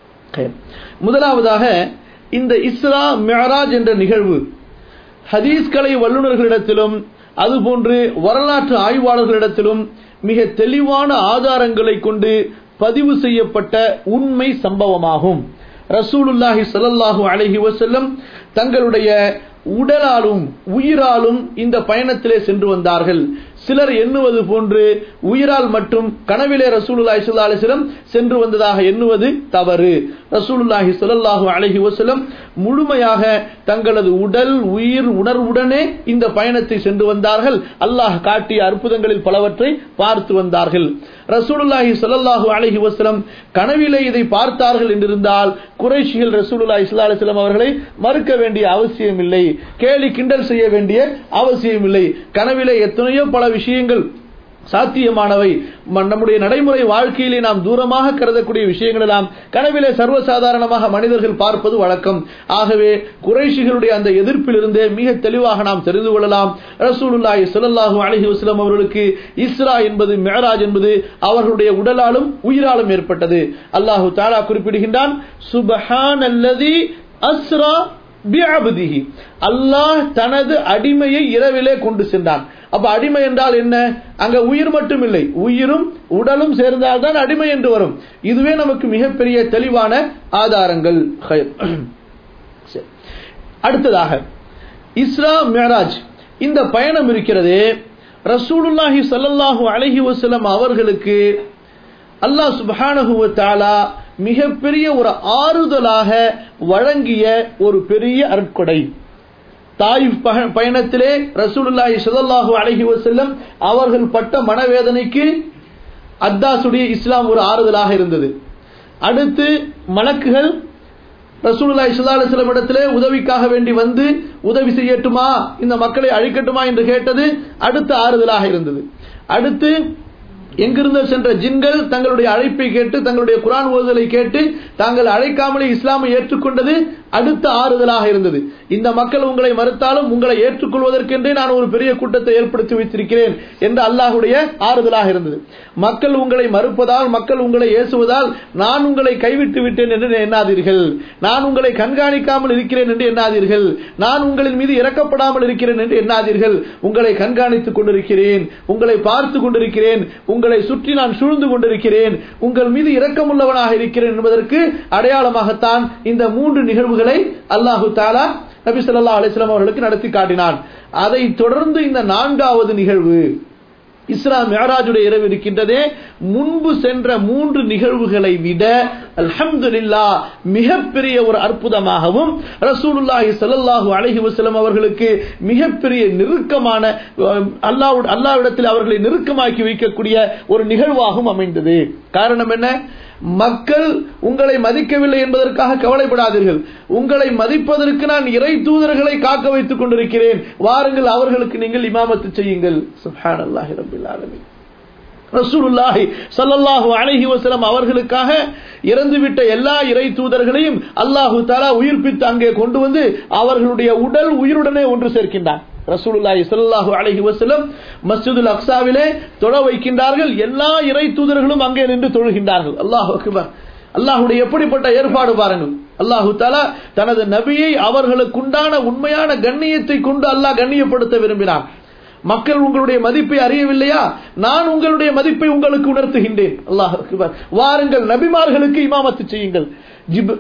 முதலாவதாக இந்த இஸ்ரா மிஅராஜ் என்ற நிகழ்வு ஹதீஸ்கலை வல்லுநர்களிடத்திலும் அதுபோன்று வரலாற்று ஆய்வாளர்களிடத்திலும் மிக தெளிவான ஆதாரங்களை கொண்டு பதிவு செய்யப்பட்ட உண்மை சம்பவமாகும் ரசூலுல்லாஹி ஸல்லல்லாஹு அலைஹி வஸல்லம் தங்களுடைய உடலாலும் உயிராலும் இந்த பயணத்திலே சென்று வந்தார்கள் சிலர் எண்ணுவது போன்று உயிரால் மட்டும் கனவிலே ரசூலுல்லாஹி ஸல்லல்லாஹு அலைஹி வஸல்லம் சென்று வந்ததாக எண்ணுவது தவறு ரசூலுல்லாஹி ஸல்லல்லாஹு அலைஹி வஸல்லம் முழுமையாக தங்களது உடல் உயிர் உணர்வுடனே இந்த பயணத்தை சென்று வந்தார்கள் அல்லாஹ் காட்டிய அற்புதங்களில் பலவற்றை பார்த்து வந்தார்கள் ரசூலுல்லாஹி ஸல்லல்லாஹு அலைஹி வஸல்லம் கனவிலே இதை பார்த்தார்கள் என்றிருந்தால் குறைஷிகள் ரசூலுல்லாஹி ஸல்லல்லாஹு அலைஹி வஸல்லம் அவர்களை மறுக்க வேண்டிய அவசியம் இல்லை கேலி கிண்டல் செய்ய வேண்டிய அவசியம் இல்லை கனவிலே எத்தனையோ பல விஷயங்கள் சாத்தியமானவை நம்முடைய நடைமுறை வாழ்க்கையிலே நாம் தூரமாக கருதக்கூடிய விஷயங்கள் எல்லாம் கனவிலே சர்வசாதாரணமாக மனிதர்கள் பார்ப்பது வழக்கம் ஆகவே குறைஷிகளுடைய அந்த எதிர்ப்பிலிருந்தே மிக தெளிவாக நாம் தெரிந்து கொள்ளலாம் ரசூலுல்லாஹி ஸல்லல்லாஹு அலைஹி வஸல்லம் அவர்களுக்கு இஸ்ரா என்பது மிஅராஜ் என்பது அவர்களுடைய உடலாலும் உயிராலும் ஏற்பட்டது அல்லாஹு தஆலா குறிப்பிடுகின்றான் சுப்ஹானல்லதி அஸ்ரா பிஅப்திஹி அல்லாஹ் தனது அடிமையை இரவிலே கொண்டு சென்றான் அப்ப அடிமை என்றால் என்ன அங்க உயிர் மட்டும் இல்லை உயிரும் உடலும் சேர்ந்தால்தான் அடிமை என்று வரும் இதுவே நமக்கு மிகப்பெரிய தெளிவான ஆதாரங்கள் அடுத்ததாக இஸ்ரா மேராஜ் இந்த பயணம் இருக்கிறதே ரசூலுல்லாஹி சல்லல்லாஹு அலஹி வசலம் அவர்களுக்கு அல்லாஹ் சுபஹானஹு தாலா மிகப்பெரிய ஒரு ஆறுதலாக வழங்கிய ஒரு பெரிய அருட்கொடை தாயிப் பயணத்திலே ரசூலுல்லாஹி ஸல்லல்லாஹு அலைஹி வஸல்லம் அவர்கள் பட்ட மனவேதனைக்கு அத்தாசுடைய இஸ்லாம் ஒரு ஆறுதலாக இருந்தது அடுத்து மலக்குகள் ரசூலுல்லாஹி ஸல்லல்லாஹு அலைஹி வஸல்லம் இடத்திலே உதவிக்காக வேண்டி வந்து உதவி செய்யட்டுமா இந்த மக்களை அழிக்கட்டுமா என்று கேட்டது அடுத்த ஆறுதலாக இருந்தது அடுத்து எங்கிருந்து சென்ற ஜின்கள் தங்களுடைய அழைப்பை கேட்டு தங்களுடைய குரான் ஓதுதலை கேட்டு தாங்கள் அழைக்காமலே இஸ்லாமை ஏற்றுக்கொண்டது அடுத்த ஆறுதலாக இருந்தது இந்த மக்கள் உங்களை மறுத்தாலும் உங்களை ஏற்றுக்கொள்வதற்கென்றே நான் ஒரு பெரிய கூட்டத்தை ஏற்படுத்தி வைத்திருக்கிறேன் என்று அல்லாஹுடைய ஆறுதலாக இருந்தது மக்கள் உங்களை மறுப்பதால் மக்கள் உங்களை ஏசுவதால் நான் உங்களை கைவிட்டு விட்டேன் என்று எண்ணாதீர்கள் நான் உங்களை கண்காணிக்காமல் இருக்கிறேன் என்று எண்ணாதீர்கள் நான் உங்களின் மீது இறக்கப்படாமல் இருக்கிறேன் என்று எண்ணாதீர்கள் உங்களை கண்காணித்துக் கொண்டிருக்கிறேன் உங்களை பார்த்து கொண்டிருக்கிறேன் உங்களை சுற்றி நான் சூழ்ந்து கொண்டிருக்கிறேன் உங்கள் மீது இரக்கமுள்ளவனாக இருக்கிறேன் என்பதற்கு அடையாளமாகத்தான் இந்த மூன்று நிகழ்வுகளை அல்லாஹு தாலா நபி சொல்லா அலிஸ்லாம் அவர்களுக்கு நடத்தி காட்டினான் அதை தொடர்ந்து இந்த நான்காவது நிகழ்வு இஸ்ரா மேராஜுடைய இரவு இருக்கின்றதே முன்பு சென்ற மூன்று நிகழ்வுகளை விட அல்ஹம்துலில்லா மிகப்பெரிய ஒரு அற்புதமாகவும் ரசூலுல்லாஹி ஸல்லல்லாஹு அலைஹி வஸல்லம் அவர்களுக்கு மிகப்பெரிய நெருக்கமான அல்லாஹ் அல்லாஹ்விடத்தில் அவர்களை நெருக்கமாக்கி வைக்கக்கூடிய ஒரு நிகழ்வாகவும் அமைந்தது காரணம் என்ன மக்கள் உங்களை மதிக்கவில்லை என்பதற்காக கவலைப்படாதீர்கள் உங்களை மதிப்பதற்கு நான் இறை தூதர்களை காக்க வைத்துக் கொண்டிருக்கிறேன் வாருங்கள் அவர்களுக்கு நீங்கள் இமாமத்து செய்யுங்கள் சுப்ஹானல்லாஹி ரப்பில் ஆலமீன் ரசூலுல்லாஹி ஸல்லல்லாஹு அலைஹி வஸல்லம் அவர்களுக்காக இறந்துவிட்ட எல்லா இறை தூதர்களையும் அல்லாஹு தஆலா உயிர்ப்பித்து அங்கே கொண்டு வந்து அவர்களுடைய உடல் உயிருடனே ஒன்று சேர்க்கின்றான் ரசூலுல்லாஹி ஸல்லல்லாஹு அலைஹி வஸல்லம் மஸ்ஜிதுல் அக்ஸாவிலே தொழ வைக்கின்றார்கள் எல்லா இறை தூதர்களும் அங்கே நின்று தொழுகின்றார்கள் அல்லாஹ் அக்பர் அல்லாஹுடைய எப்படிப்பட்ட ஏற்பாடு பாருங்கள் அல்லாஹு தாலா தனது நபியை அவர்களுக்குண்டான உண்மையான கண்ணியத்தை கொண்டு அல்லாஹ் கண்ணியப்படுத்த விரும்பினான் மக்கள் உங்களுடைய மதிப்பை அறியவில்லையா நான் உங்களுடைய மதிப்பை உங்களுக்கு உணர்த்துகின்றேன் அல்லாஹ் அக்பர். வாருங்கள் நபிமார்களுக்கு இமாமத்து செய்யுங்கள் ஜிப்-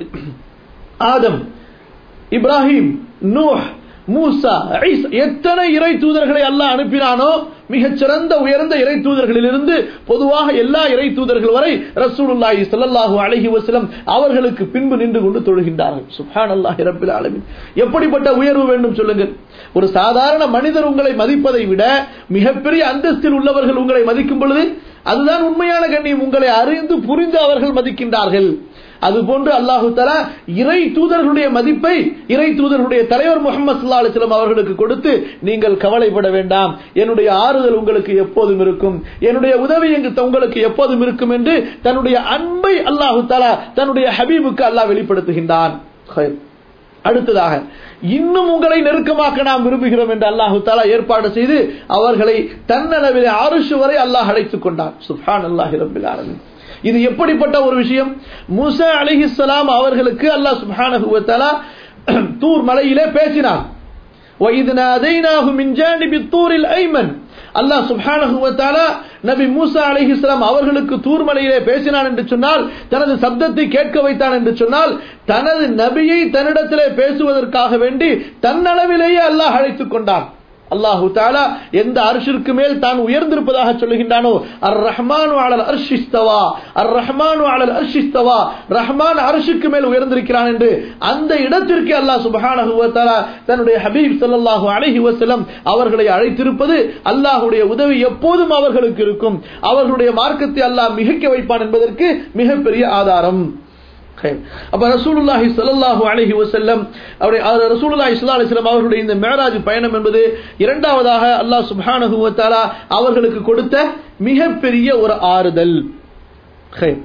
ஆதம் இப்ராஹிம் நூஹ் மூசா ஈசா எத்தனை இறை தூதர்களை அல்லாஹ் அனுப்பினானோ மிகச் சிறந்த உயர்ந்த இறை தூதர்களிலிருந்து பொதுவாக எல்லா இறை தூதர்கள் வரை ரசூலுல்லாஹி ஸல்லல்லாஹு அலைஹி வஸல்லம் அவர்களுக்கு பின்பு நின்று கொண்டு தொழுகின்றார்கள் சுப்ஹானல்லாஹி ரப்பில் ஆலமீன் எப்படிப்பட்ட உயர்வு வேண்டும் சொல்லுங்கள் ஒரு சாதாரண மனிதர் உங்களை மதிப்பதை விட மிகப்பெரிய அந்தஸ்தில் உள்ளவர்கள் உங்களை மதிக்கும் பொழுது அதுதான் உண்மையான கண்ணியம் உங்களை அறிந்து புரிந்து அவர்கள் மதிக்கின்றார்கள் அதுபோன்று அல்லாஹு தலா இறை தூதர்களுடைய மதிப்பை இறை தூதர்களுடைய தலைவர் முகமது சல்லா அலிஸ்லாம் அவர்களுக்கு கொடுத்து நீங்கள் கவலைப்பட வேண்டாம் என்னுடைய ஆறுதல் உங்களுக்கு எப்போதும் இருக்கும் என்னுடைய உதவி எங்கு உங்களுக்கு எப்போதும் இருக்கும் என்று தன்னுடைய அன்பை அல்லாஹு தலா தன்னுடைய ஹபீபுக்கு அல்லாஹ் வெளிப்படுத்துகின்றான் ஹைர். அடுத்ததாக இன்னும் உங்களை நெருக்கமாக்க நாம் விரும்புகிறோம் என்று அல்லாஹு தாலா ஏற்பாடு செய்து அவர்களை தன்னளவிலே ஆறுஷு வரை அல்லாஹ் அழைத்துக் கொண்டான் சுப்ஹான் அல்லாஹி ரபில் ஆலமீன் இது எப்படிப்பட்ட ஒரு விஷயம் மூசா அலைஹிஸ்ஸலாம் அவர்களுக்கு அல்லாஹ் சுப்ஹானஹு வ தஆலா தூர் மலையிலே பேசினான் وَإِذْ نَادَيْنَاهُ مِنْ جَانِبِ الطُّورِ الْأَيْمَنِ அல்லாஹ் சுப்ஹானஹு வ தஆலா நபி மூசா அலைஹிஸ்ஸலாம் அவர்களுக்கு தூர் மலையிலே பேசினான் என்று சொன்னால் தனது சப்தத்தை கேட்க வைத்தான் என்று சொன்னால் தனது நபியை தன்னிடத்திலே பேசுவதற்காக வேண்டி தன்னளவிலேயே அல்லாஹ் அழைத்துக் கொண்டான் அல்லாஹு தாலா எந்த அரிசிற்கு மேல் தான் உயர்ந்திருப்பதாக சொல்லுகின்றானோ அர் ரஹ்மானு அலல் அர்ஷிஸ்தவா அர் ரஹ்மானு அலல் அர்ஷிஸ்தவா ரஹ்மான் அரிசிக்கு மேல் உயர்ந்திருக்கிறான் என்று அந்த இடத்திற்கு அல்லாஹ் சுபஹானஹு வ தஆலா தன்னுடைய ஹபீப் ஸல்லல்லாஹு அலைஹி வஸல்லம் அவர்களை அழைத்திருப்பது அல்லாஹ்வுடைய உதவி எப்போதும் அவர்களுக்கு இருக்கும் அவர்களுடைய மார்க்கத்தை அல்லாஹ் மிகைக்க வைப்பான் என்பதற்கு மிகப்பெரிய ஆதாரம் ஹைர். அப்ப ரசூலுல்லாஹி ஸல்லல்லாஹு அலைஹி வஸல்லம் அவருடைய அவர் ரசூலுல்லாஹி ஸல்லல்லாஹு அலைஹி வஸல்லம் அவர்களுடைய இந்த மேராஜ் பயணம் என்பது இரண்டாவதாக அல்லாஹ் சுப்ஹானஹு வ தஆலா அவர்களுக்கு கொடுத்த மிகப்பெரிய ஒரு ஆறுதல் ஹைர்.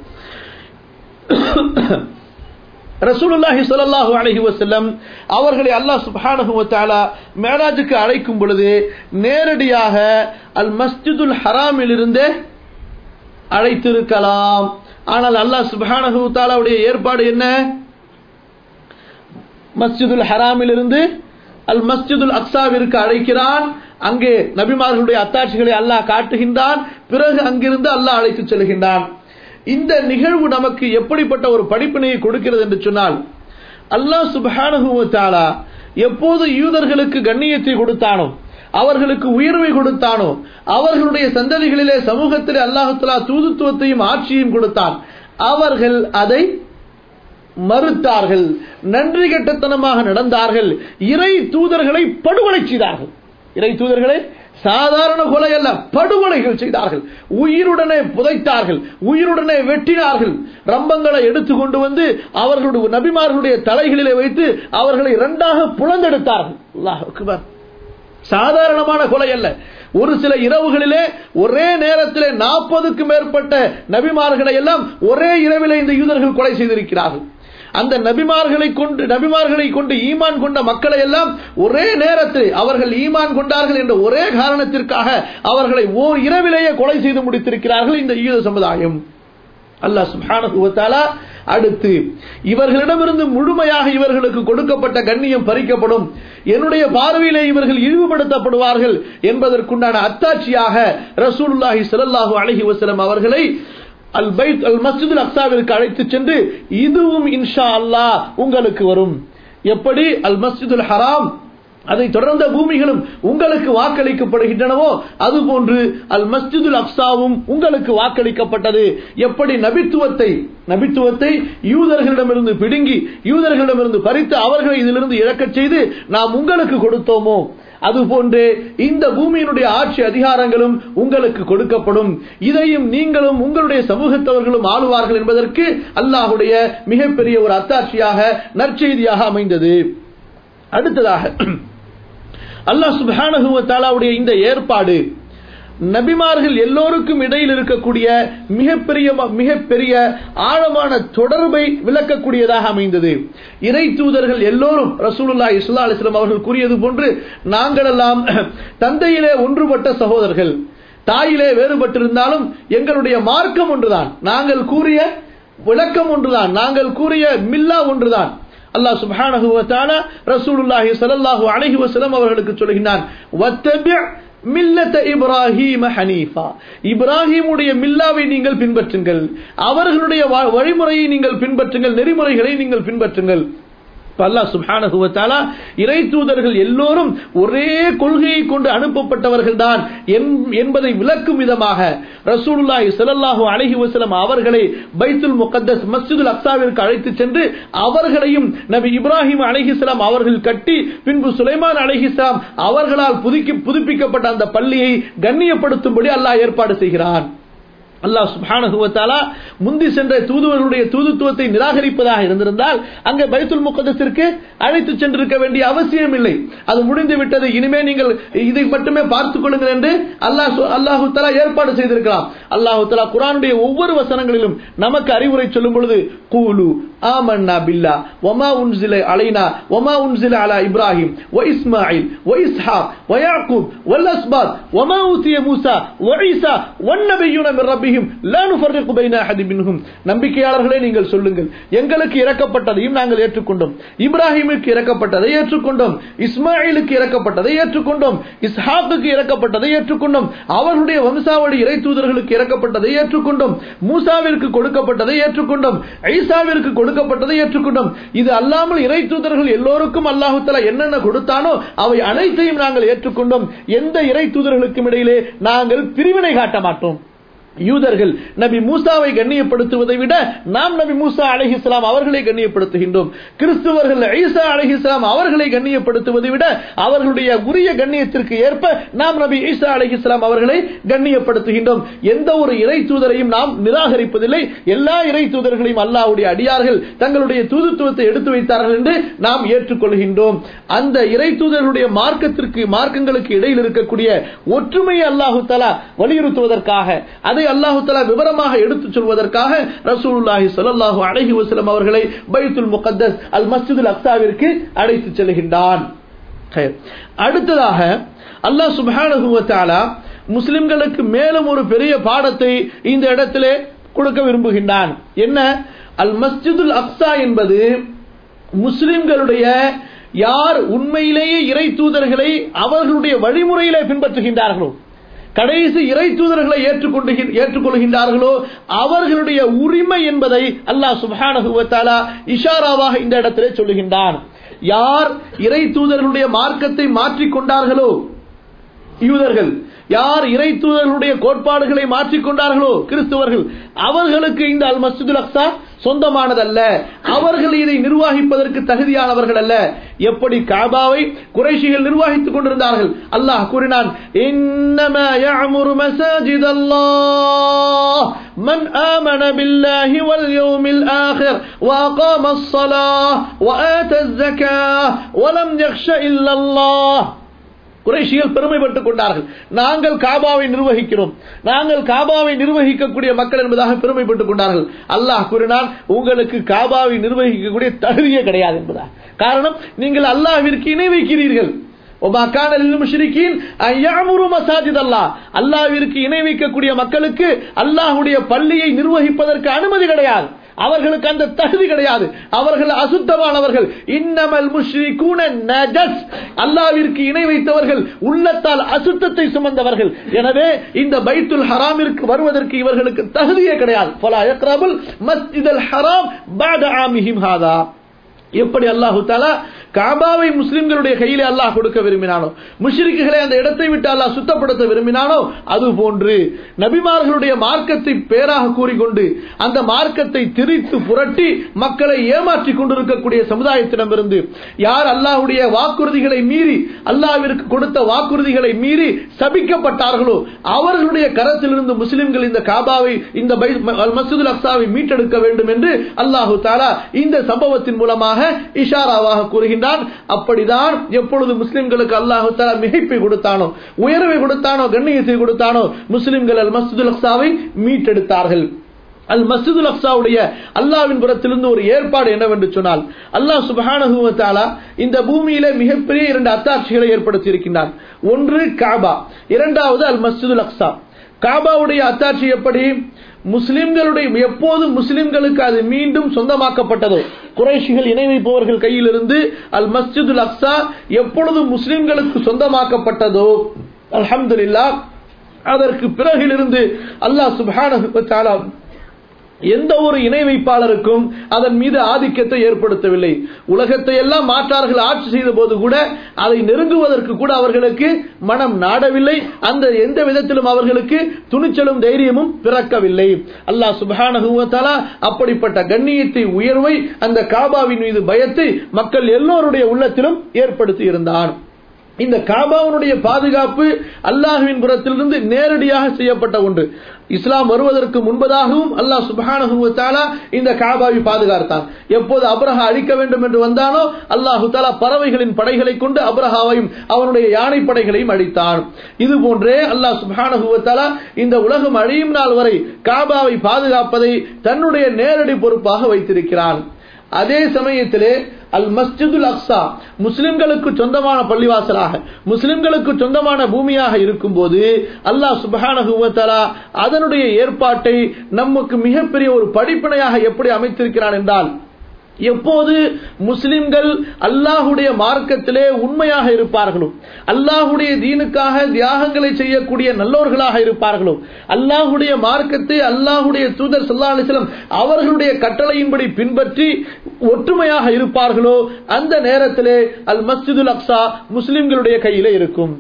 ரசூலுல்லாஹி ஸல்லல்லாஹு அலைஹி வஸல்லம் அவர்களை அல்லாஹ் சுப்ஹானஹு வ தஆலா மேராஜுக்கு அழைக்கும் பொழுது நேரடியாக அல் மஸ்ஜிதுல் ஹராமிலிருந்தே அழைத்திருக்கலாம் ஆனால் அல்லாஹ் சுப்ஹானஹு வ தஆலாவுடைய ஏற்பாடு என்ன மஸ்ஜிதுல் ஹராமிலிருந்து அல் மஸ்ஜிதுல் அக்ஸாவிற்கு அழைக்கிறான் அங்கே நபிமார்களுடைய அத்தாட்சிகளை அல்லாஹ் காட்டுகின்றான் பிறகு அங்கிருந்து அல்லாஹ் அழைத்து செல்கின்றான் இந்த நிகழ்வு நமக்கு எப்படிப்பட்ட ஒரு படிப்பினையை கொடுக்கிறது என்று சொன்னால் அல்லாஹ் சுப்ஹானஹு வ தஆலா எப்போது யூதர்களுக்கு கண்ணியத்தை கொடுத்தானோ அவர்களுக்கு உயர்வை கொடுத்தானோ அவர்களுடைய சந்ததிகளிலே சமூகத்திலே அல்லாஹு தஆலா தூதுத்துவத்தையும் ஆட்சியையும் கொடுத்தான் அவர்கள் அதை மறுத்தார்கள் நன்றி கெட்டத்தனமாக நடந்தார்கள் இறை தூதர்களை படுகொலை செய்தார்கள் இறை தூதர்களை சாதாரண கொலை அல்ல படுகொலைகள் செய்தார்கள் உயிருடனே புதைத்தார்கள் உயிருடனே வெட்டினார்கள் ரம்பங்களை எடுத்து கொண்டு வந்து அவர்களுடைய நபிமார்களுடைய தலைகளிலே வைத்து அவர்களை இரண்டாக புலந்தெடுத்தார்கள் அல்லாஹ் அக்பர் சாதாரணமான கொலை அல்ல ஒரு சில இரவுகளிலே ஒரே நேரத்திலே நாற்பதுக்கு மேற்பட்ட நபிமார்களை எல்லாம் ஒரே இரவிலே இந்த யூதர்கள் கொலை செய்திருக்கிறார்கள் அந்த நபிமார்களை கொண்டு நபிமார்களை கொண்டு ஈமான் கொண்ட மக்களை எல்லாம் ஒரே நேரத்தில் அவர்கள் ஈமான் கொண்டார்கள் என்ற ஒரே காரணத்திற்காக அவர்களை ஓர் இரவிலேயே கொலை செய்து முடித்திருக்கிறார்கள் இந்த யூத சமுதாயம் அல்லாஹ் சுப்ஹானஹு வ தஆலா அடுத்து இவர்களிடமிருந்து முழுமையாக இவர்களுக்கு கொடுக்கப்பட்ட கண்ணியம் பறிக்கப்படும் என்னுடைய பார்வையிலே இவர்கள் இழிவுபடுத்தப்படுவார்கள் என்பதற்குண்டான அத்தாட்சியாக ரசூலுல்லாஹி ஸல்லல்லாஹு அலைஹி வஸல்லம் அவர்களை அல் பைத் அல் மஸ்ஜிதுல் அக்ஸாவிற்கு அழைத்து சென்று இதுவும் இன்ஷா அல்லாஹ் உங்களுக்கு வரும் எப்படி அல் மஸ்ஜிதுல் ஹராம் அதை தொடர்ந்த பூமிகளும் உங்களுக்கு வாக்களிக்கப்படுகின்றனவோ அதுபோன்று அல் மஸ்ஜிதுல் அக்ஸாவும் உங்களுக்கு வாக்களிக்கப்பட்டது எப்படி நபித்துவத்தை நபித்துவத்தை யூதர்களிடமிருந்து பிடுங்கி யூதர்களிடமிருந்து பறித்து அவர்களை இதிலிருந்து இழக்கச் செய்து நாம் உங்களுக்கு கொடுத்தோமோ அதுபோன்று இந்த பூமியினுடைய ஆட்சி அதிகாரங்களும் உங்களுக்கு கொடுக்கப்படும் இதையும் நீங்களும் உங்களுடைய சமூகத்தவர்களும் ஆளுவார்கள் என்பதற்கு அல்லாஹுடைய மிகப்பெரிய ஒரு அத்தாட்சியாக நற்செய்தியாக அமைந்தது அடுத்ததாக அல்லாஹ் சுப்ஹானஹு வ தஆலாவுடைய இந்த ஏற்பாடு நபிமார்கள் எல்லோருக்கும் இடையில் இருக்கக்கூடிய மிகப்பெரிய மிகப்பெரிய ஆழமான தொடர்பை விளக்கக்கூடியதாக அமைந்தது இறை தூதர்கள் எல்லோரும் ரசூலுல்லா இஸ்லா அலிஸ்லாம் அவர்கள் கூறியது போன்று நாங்களெல்லாம் தந்தையிலே ஒன்றுபட்ட சகோதரர்கள் தாயிலே வேறுபட்டிருந்தாலும் எங்களுடைய மார்க்கம் ஒன்றுதான் நாங்கள் கூறிய விளக்கம் ஒன்றுதான் நாங்கள் கூறிய மில்லா ஒன்றுதான் அல்லாஹ் சுப்ஹானஹு வ தஆலா ரசூலுல்லாஹி ஸல்லல்லாஹு அலைஹி வஸல்லம் அவர்களுக்கு சொல்கிறான் வத்தபி மில்லத்த இப்ராஹீம ஹனீஃபா இப்ராஹிமுடைய மில்லாவை நீங்கள் பின்பற்றுங்கள் அவர்களுடைய வ- வழிமுறையை நீங்கள் பின்பற்றுங்கள் நெறிமுறைகளை நீங்கள் பின்பற்றுங்கள் இப்ப அல்லாஹ் சுப்ஹானஹு வ தஆலா இறை தூதர்கள் எல்லோரும் ஒரே கொள்கையை கொண்டு அனுப்பப்பட்டவர்கள் தான் என்பதை விளக்கும் விதமாக ரசூலுல்லாஹி ஸல்லல்லாஹு அலைஹி வஸல்லம் அவர்களை பைத்துல் முகத்தஸ் மஸ்ஜிதுல் அக்ஸாவிற்கு அழைத்து சென்று அவர்களையும் நபி இப்ராஹிம் அலைஹிஸ்ஸலாம் அவர்கள் கட்டி பின்பு சுலைமான் அலைஹிஸ்ஸலாம் அவர்களால் புதுக்கி புதுப்பிக்கப்பட்ட அந்த பள்ளியை கண்ணியப்படுத்தும்படி அல்லாஹ் ஏற்பாடு செய்கிறான் அல்லாஹ் சுப்ஹானஹு வ தஆலா முந்தி சென்ற தூதுவர்களுடைய தூதுத்துவத்தை நிராகரிப்பதாக இருந்திருந்தால் அங்கே பைத்துல் முகத்தஸிற்கு அழைத்து சென்றிருக்க வேண்டிய அவசியம் இல்லை அது முடிந்து விட்டது இனிமே நீங்கள் இதை மட்டுமே பார்த்துக் கொள்ளுங்கள் என்று அல்லாஹ் சொ- அல்லாஹு தஆலா ஏற்பாடு செய்திருக்கிறான் அல்லாஹு தஆலா குர்ஆனுடைய ஒவ்வொரு வசனங்களிலும் நமக்கு அறிவுரை சொல்லும் பொழுது கூலு ஆமன்னா பில்லா வமா உன்சில அலைனா வமா உன்சில அலா இப்ராஹிம் வ இஸ்மாயில் வ இஸ்ஹாக் வ யாக்கூப் வல் அஸ்பாத் வமா ஊதிய மூசா வ ஈசா வன்னபியுன மின் ரப்பிஹிம் லா நுஃபர்ரிகு பைன அஹதி மின்ஹும் நம்பிக்கையாளர்களே நீங்கள் சொல்லுங்கள் எங்களுக்கு இறக்கப்பட்டதையும் நாங்கள் ஏற்றுக்கொண்டோம் இப்ராஹிமுக்கு இறக்கப்பட்டதை ஏற்றுக்கொண்டோம் இஸ்மாயிலுக்கு இறக்கப்பட்டதை ஏற்றுக்கொண்டோம் இஸ்ஹாக்குக்கு இறக்கப்பட்டதை ஏற்றுக்கொண்டோம் அவர்களுடைய வம்சாவளி இறை தூதர்களுக்கு இறக்கப்பட்டதை ஏற்றுக்கொண்டோம் மூசாவிற்கு கொடுக்கப்பட்டதை ஏற்றுக்கொண்டோம் ஐசாவிற்கு கொடுக்கப்பட்டதை ஏற்றுக்கொண்டோம் இது அல்லாமல் இறை தூதர்கள் எல்லோருக்கும் அல்லாஹு தஆலா என்னென்ன கொடுத்தானோ அவை அனைத்தையும் நாங்கள் ஏற்றுக்கொண்டோம் எந்த இறை தூதர்களுக்கும் இடையிலே நாங்கள் பிரிவினை காட்ட மாட்டோம் யூதர்கள் நபி மூசாவை கண்ணியப்படுத்துவதை விட நாம் நபி மூசா அலைஹிஸ்ஸலாம் அவர்களை கண்ணியப்படுத்துகின்றோம் கிறிஸ்துவர்கள் ஈசா அலைஹிஸ்ஸலாம் அவர்களை கண்ணியப்படுத்துவதை விட அவர்களுடைய உரிய கண்ணியத்திற்கு ஏற்ப நாம் நபி ஈசா அலைஹிஸ்ஸலாம் அவர்களை கண்ணியப்படுத்துகின்றோம் எந்த ஒரு இறை தூதரையும் நாம் நிராகரிப்பதில்லை எல்லா இறை தூதர்களையும் அல்லாஹ்வுடைய அடியார்கள் தங்களுடைய தூதுத்துவத்தை எடுத்து வைத்தார்கள் என்று நாம் ஏற்றுக்கொள்கின்றோம் அந்த இறை தூதர்களுடைய மார்க்கத்திற்கு மார்க்கங்களுக்கு இடையில் இருக்கக்கூடிய ஒற்றுமையை அல்லாஹு தலா வலியுறுத்துவதற்காக அதை அல்லாஹு தலா விவரமாக எடுத்துச் சொல்வதற்காக ரசூலுல்லாஹி ஸல்லல்லாஹு அலைஹி வஸல்லம் அவர்களை பைத்துல் முகத்தஸ் அல் மஸ்ஜிதுல் அக்ஸாவிற்கு அழைத்துச் செல்கின்றான் ஹைர். அடுத்ததாக அல்லாஹ் சுப்ஹானஹு வ தஆலா முஸ்லிம்களுக்கு மேலும் ஒரு பெரிய பாடத்தை இந்த இடத்திலே கொடுக்க விரும்புகின்றான் என்ன அல் மஸ்ஜிதுல் அக்ஸா என்பது முஸ்லிம்களுடைய யார் உண்மையிலேயே இறை தூதர்களை அவர்களுடைய வழிமுறையிலே பின்பற்றுகின்றார்களோ கடைசி இறை தூதர்களை ஏற்றுக்கொண்டு ஏற்றுக்கொள்கின்றார்களோ அவர்களுடைய உரிமை என்பதை அல்லாஹ் சுப்ஹானஹு வ தஆலா இஷாராவாக இந்த இடத்திலே சொல்லுகின்றான் யார் இறை தூதர்களுடைய மார்க்கத்தை மாற்றிக் கொண்டார்களோ யூதர்கள் யார் இறை தூதர்களுடைய கோட்பாடுகளை மாற்றிக்கொண்டார்களோ கிறிஸ்துவர்கள் அவர்களுக்கு இந்த அல் மஸ்ஜிதுல் அக்ஸா சொந்தமானதல்ல அவர்கள் இதை நிர்வகிப்பதற்கு தகுதியானவர்கள் அல்ல எப்படி காபாவை குறைஷிகள் நிர்வகித்துக் கொண்டிருந்தார்கள் அல்லாஹ் கூறினான் இன்னமா يعمر مساجد الله من آمن بالله واليوم الآخر وأقام الصلاة وآتى الزكاة ولم يخش إلا الله குறைஷிகள் பெருமைப்பட்டுக் கொண்டார்கள் நாங்கள் காபாவை நிர்வகிக்கிறோம் நாங்கள் காபாவை நிர்வகிக்கக்கூடிய மக்கள் என்பதாக பெருமைப்பட்டுக் கொண்டார்கள் அல்லாஹ் கூறினான் உங்களுக்கு காபாவை நிர்வகிக்கக்கூடிய தகுதியே கிடையாது என்பதா காரணம் நீங்கள் அல்லாஹ்விற்கு இணை வைக்கிறீர்கள் அல்லாஹ்விற்கு இணை வைக்கக்கூடிய மக்களுக்கு அல்லாஹுடைய பள்ளியை நிர்வகிப்பதற்கு அனுமதி கிடையாது அவர்களுக்கு அந்த தகுதி கிடையாது அவர்கள் அசுத்தமானவர்கள் இன்னமல் முஷ்ரிகூன நஜஸ் அல்லாஹ்விற்கு இணை வைத்தவர்கள் உள்ளத்தால் அசுத்தத்தை சுமந்தவர்கள் எனவே இந்த பைத்துல் ஹராமிற்கு வருவதற்கு இவர்களுக்கு தகுதியே கிடையாது ஃபலா யக்ரபுல் மஸ்ஜிதல் ஹராம் பாத ஆமிஹிம் ஹாதா எப்படி அல்லாஹு தாலா காபாவை முஸ்லிம்களுடைய கையிலே அல்லாஹ் கொடுக்க விரும்பினானோ முஷ்ரிக்குகளை அந்த இடத்தை விட்டு அல்லாஹ் சுத்தப்படுத்த விரும்பினானோ அது போன்று நபிமார்களுடைய மார்க்கத்தை பேராக கூறிக்கொண்டு அந்த மார்க்கத்தை திரித்து புரட்டி மக்களை ஏமாற்றிக் கொண்டிருக்கக்கூடிய சமுதாயத்திடமிருந்து யார் அல்லாஹுடைய வாக்குறுதிகளை மீறி அல்லாஹ்விற்கு கொடுத்த வாக்குறுதிகளை மீறி சபிக்கப்பட்டார்களோ அவர்களுடைய கரத்திலிருந்து முஸ்லிம்கள் இந்த காபாவை இந்த மசூதுல் அக்சாவை மீட்டெடுக்க வேண்டும் என்று அல்லாஹு தாலா இந்த சம்பவத்தின் மூலமாக இஷாராவாக கூறுகின்றான் அப்படிதான் எப்பொழுது முஸ்லிம்களுக்கு அல்லாஹு தாலா மிகைப்பை கொடுத்தானோ உயர்வை கொடுத்தானோ கண்ணியத்தை கொடுத்தானோ முஸ்லிம்கள் அல் மஸ்ஜிதுல் அக்சாவை மீட்டெடுத்தார்கள் அல் மஸ்ஜிதுல் அக்சாவுடைய அல்லாவின் புறத்திலிருந்து ஒரு ஏற்பாடு என்னவென்று சொன்னால் அல்லாஹ் சுபஹானஹு தஆலா இந்த பூமியில மிகப்பெரிய இரண்டு அத்தாட்சிகளை ஏற்படுத்தி இருக்கின்றான் ஒன்று காபா இரண்டாவது அல் மஸ்ஜிதுல் அக்சா காபாவுடைய அத்தாட்சி எப்படி முஸ்லிம்களுடைய எப்போது முஸ்லிம்களுக்கு அது மீண்டும் சொந்தமாக்கப்பட்டதோ குறைஷிகள் இணை வைப்பவர்கள் கையிலிருந்து அல் மஸ்ஜிதுல் அக்ஸா எப்பொழுது முஸ்லிம்களுக்கு சொந்தமாக்கப்பட்டதோ அல்ஹம்துலில்லா அதற்கு பிறகிலிருந்து அல்லாஹ் சுப்ஹானஹு வ தஆலா எந்த ஒரு இணை வைப்பாளருக்கும் அதன் மீது ஆதிக்கத்தை ஏற்படுத்தவில்லை உலகத்தை எல்லாம் மாற்றார்கள் ஆட்சி செய்த போது கூட அதை நெருங்குவதற்கு கூட அவர்களுக்கு மனம் நாடவில்லை அந்த எந்த விதத்திலும் அவர்களுக்கு துணிச்சலும் தைரியமும் பிறக்கவில்லை அல்லாஹ் சுபஹானஹுவத்தாலா அப்படிப்பட்ட கண்ணியத்தை உயர்வை அந்த காபாவின் மீது பயத்தை மக்கள் எல்லோருடைய உள்ளத்திலும் ஏற்படுத்தி இருந்தான் இந்த காபாவுடைய பாதுகாப்பு அல்லாஹுவின் புறத்திலிருந்து நேரடியாக செய்யப்பட்ட ஒன்று இஸ்லாம் வருவதற்கு முன்பதாகவும் அல்லாஹ் சுபஹானஹுவத்தாலா இந்த காபாவை பாதுகாத்தான் எப்போது அப்ரஹா அழிக்க வேண்டும் என்று வந்தானோ அல்லாஹு தாலா பறவைகளின் படைகளை கொண்டு அப்ரஹாவையும் அவனுடைய யானை படைகளையும் அழித்தான் இது போன்றே அல்லாஹ் சுபஹானஹுவத்தாலா இந்த உலகம் அழியும் நாள் வரை காபாவை பாதுகாப்பதை தன்னுடைய நேரடி பொறுப்பாக வைத்திருக்கிறான் அதே சமயத்திலே அல் மஸ்ஜிதுல் அக்ஸா முஸ்லிம்களுக்கு சொந்தமான பள்ளிவாசலாக முஸ்லிம்களுக்கு சொந்தமான பூமியாக இருக்கும்போது அல்லாஹ் சுபஹானஹுவத்தலா அதனுடைய ஏற்பாட்டை நமக்கு மிகப்பெரிய ஒரு படிப்பினையாக எப்படி அமைத்திருக்கிறான் என்றால் எப்போது முஸ்லிம்கள் அல்லாஹுடைய மார்க்கத்திலே உண்மையாக இருப்பார்களோ அல்லாஹுடைய தீனுக்காக தியாகங்களை செய்யக்கூடிய நல்லோர்களாக இருப்பார்களோ அல்லாஹுடைய மார்க்கத்தை அல்லாஹுடைய தூதர் சல்லா அலிஸ்லம் அவர்களுடைய கட்டளையின்படி பின்பற்றி ஒற்றுமையாக இருப்பார்களோ அந்த நேரத்திலே அல் மஸ்ஜிதுல் அக்ஸா முஸ்லிம்களுடைய கையிலே இருக்கும்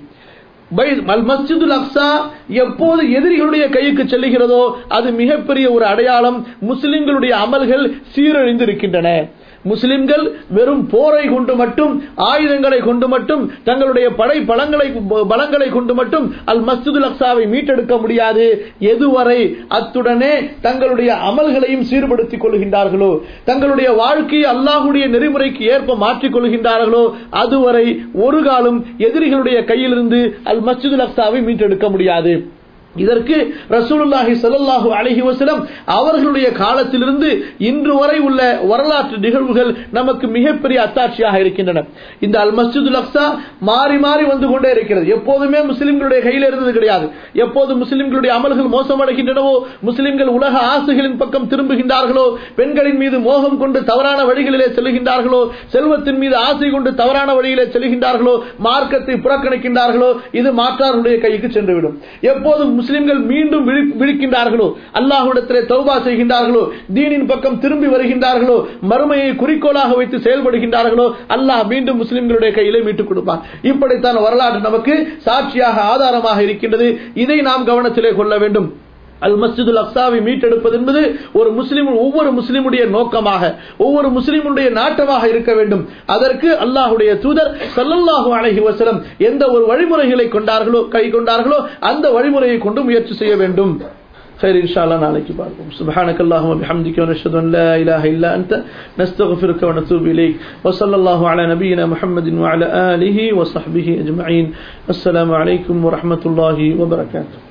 அல் மஸ்ஜிதுல் அக்ஸா எப்போது எதிரிகளுடைய கைக்கு செல்லுகிறதோ அது மிகப்பெரிய ஒரு அடையாளம் முஸ்லிம்களுடைய அமல்கள் சீரழிந்திருக்கின்றன முஸ்லிம்கள் வெறும் போரை கொண்டு மட்டும் ஆயுதங்களை கொண்டு மட்டும் தங்களுடைய படை பலங்களை பலங்களை கொண்டு மட்டும் அல் மஸ்ஜிதுல் அக்ஸாவை மீட்டெடுக்க முடியாது எதுவரை அத்துடனே தங்களுடைய அமல்களையும் சீர்படுத்திக் கொள்கின்றார்களோ தங்களுடைய வாழ்க்கையை அல்லாஹுடைய நெறிமுறைக்கு ஏற்ப மாற்றிக் கொள்கின்றார்களோ அதுவரை ஒரு காலம் எதிரிகளுடைய கையிலிருந்து அல் மஸ்ஜிதுல் அக்ஸாவை மீட்டெடுக்க முடியாது இதற்கு ரசூலுல்லாஹி ஸல்லல்லாஹு அலைஹி வஸல்லம் அவர்களுடைய காலத்திலிருந்து இன்று வரை உள்ள வரலாற்று நிகழ்வுகள் நமக்கு மிகப்பெரிய அத்தாட்சியாக இருக்கின்றன இந்த அல் மஸ்ஜிதுல் அக்ஸா மாறி மாறி வந்து கொண்டே இருக்கிறது எப்போதுமே முஸ்லிம்களுடைய கையில் இருந்தது கிடையாது எப்போது முஸ்லிம்களுடைய அமல்கள் மோசமடைகின்றனவோ முஸ்லிம்கள் உலக ஆசைகளின் பக்கம் திரும்புகின்றார்களோ பெண்களின் மீது மோகம் கொண்டு தவறான வழிகளிலே செல்கின்றார்களோ செல்வத்தின் மீது ஆசை கொண்டு தவறான வழியிலே செல்கின்றார்களோ மார்க்கத்தை புறக்கணிக்கின்றார்களோ இது மாற்றார்களுடைய கைக்கு சென்றுவிடும் எப்போது முஸ்லிம்கள் மீண்டும் விழிக்கின்றார்களோ அல்லாஹுடத்திலே தௌபா செய்கின்றார்களோ தீனின் பக்கம் திரும்பி வருகின்றார்களோ மறுமையை குறிக்கோளாக வைத்து செயல்படுகின்றார்களோ அல்லாஹ் மீண்டும் முஸ்லிம்களுடைய கையிலே மீட்டுக் கொடுப்பான் இப்படித்தான் வரலாறு நமக்கு சாட்சியாக ஆதாரமாக இருக்கின்றது இதை நாம் கவனத்திலே கொள்ள வேண்டும் அல் மஸ்ஜிதுல் அக்ஸாவை மீட்டெடுப்பது என்பது ஒரு முஸ்லிம் ஒவ்வொரு முஸ்லிமுடைய நோக்கமாக ஒவ்வொரு முஸ்லிமுடைய நாட்டமாக இருக்க வேண்டும் அதற்கு அல்லாஹுடைய தூதர் சல்லல்லாஹு அலைஹி வஸல்லம் எந்த ஒரு வழிமுறைகளை கொண்டார்களோ கை கொண்டார்களோ அந்த வழிமுறையை கொண்டு முயற்சி செய்ய வேண்டும் خير إن شاء الله عليك باركم سبحانك اللهم وبحمدك ونشهد أن لا إله إلا أنت نستغفرك ونتوب إليك وصلى الله على نبينا محمد وعلى آله وصحبه أجمعين السلام عليكم ورحمة الله وبركاته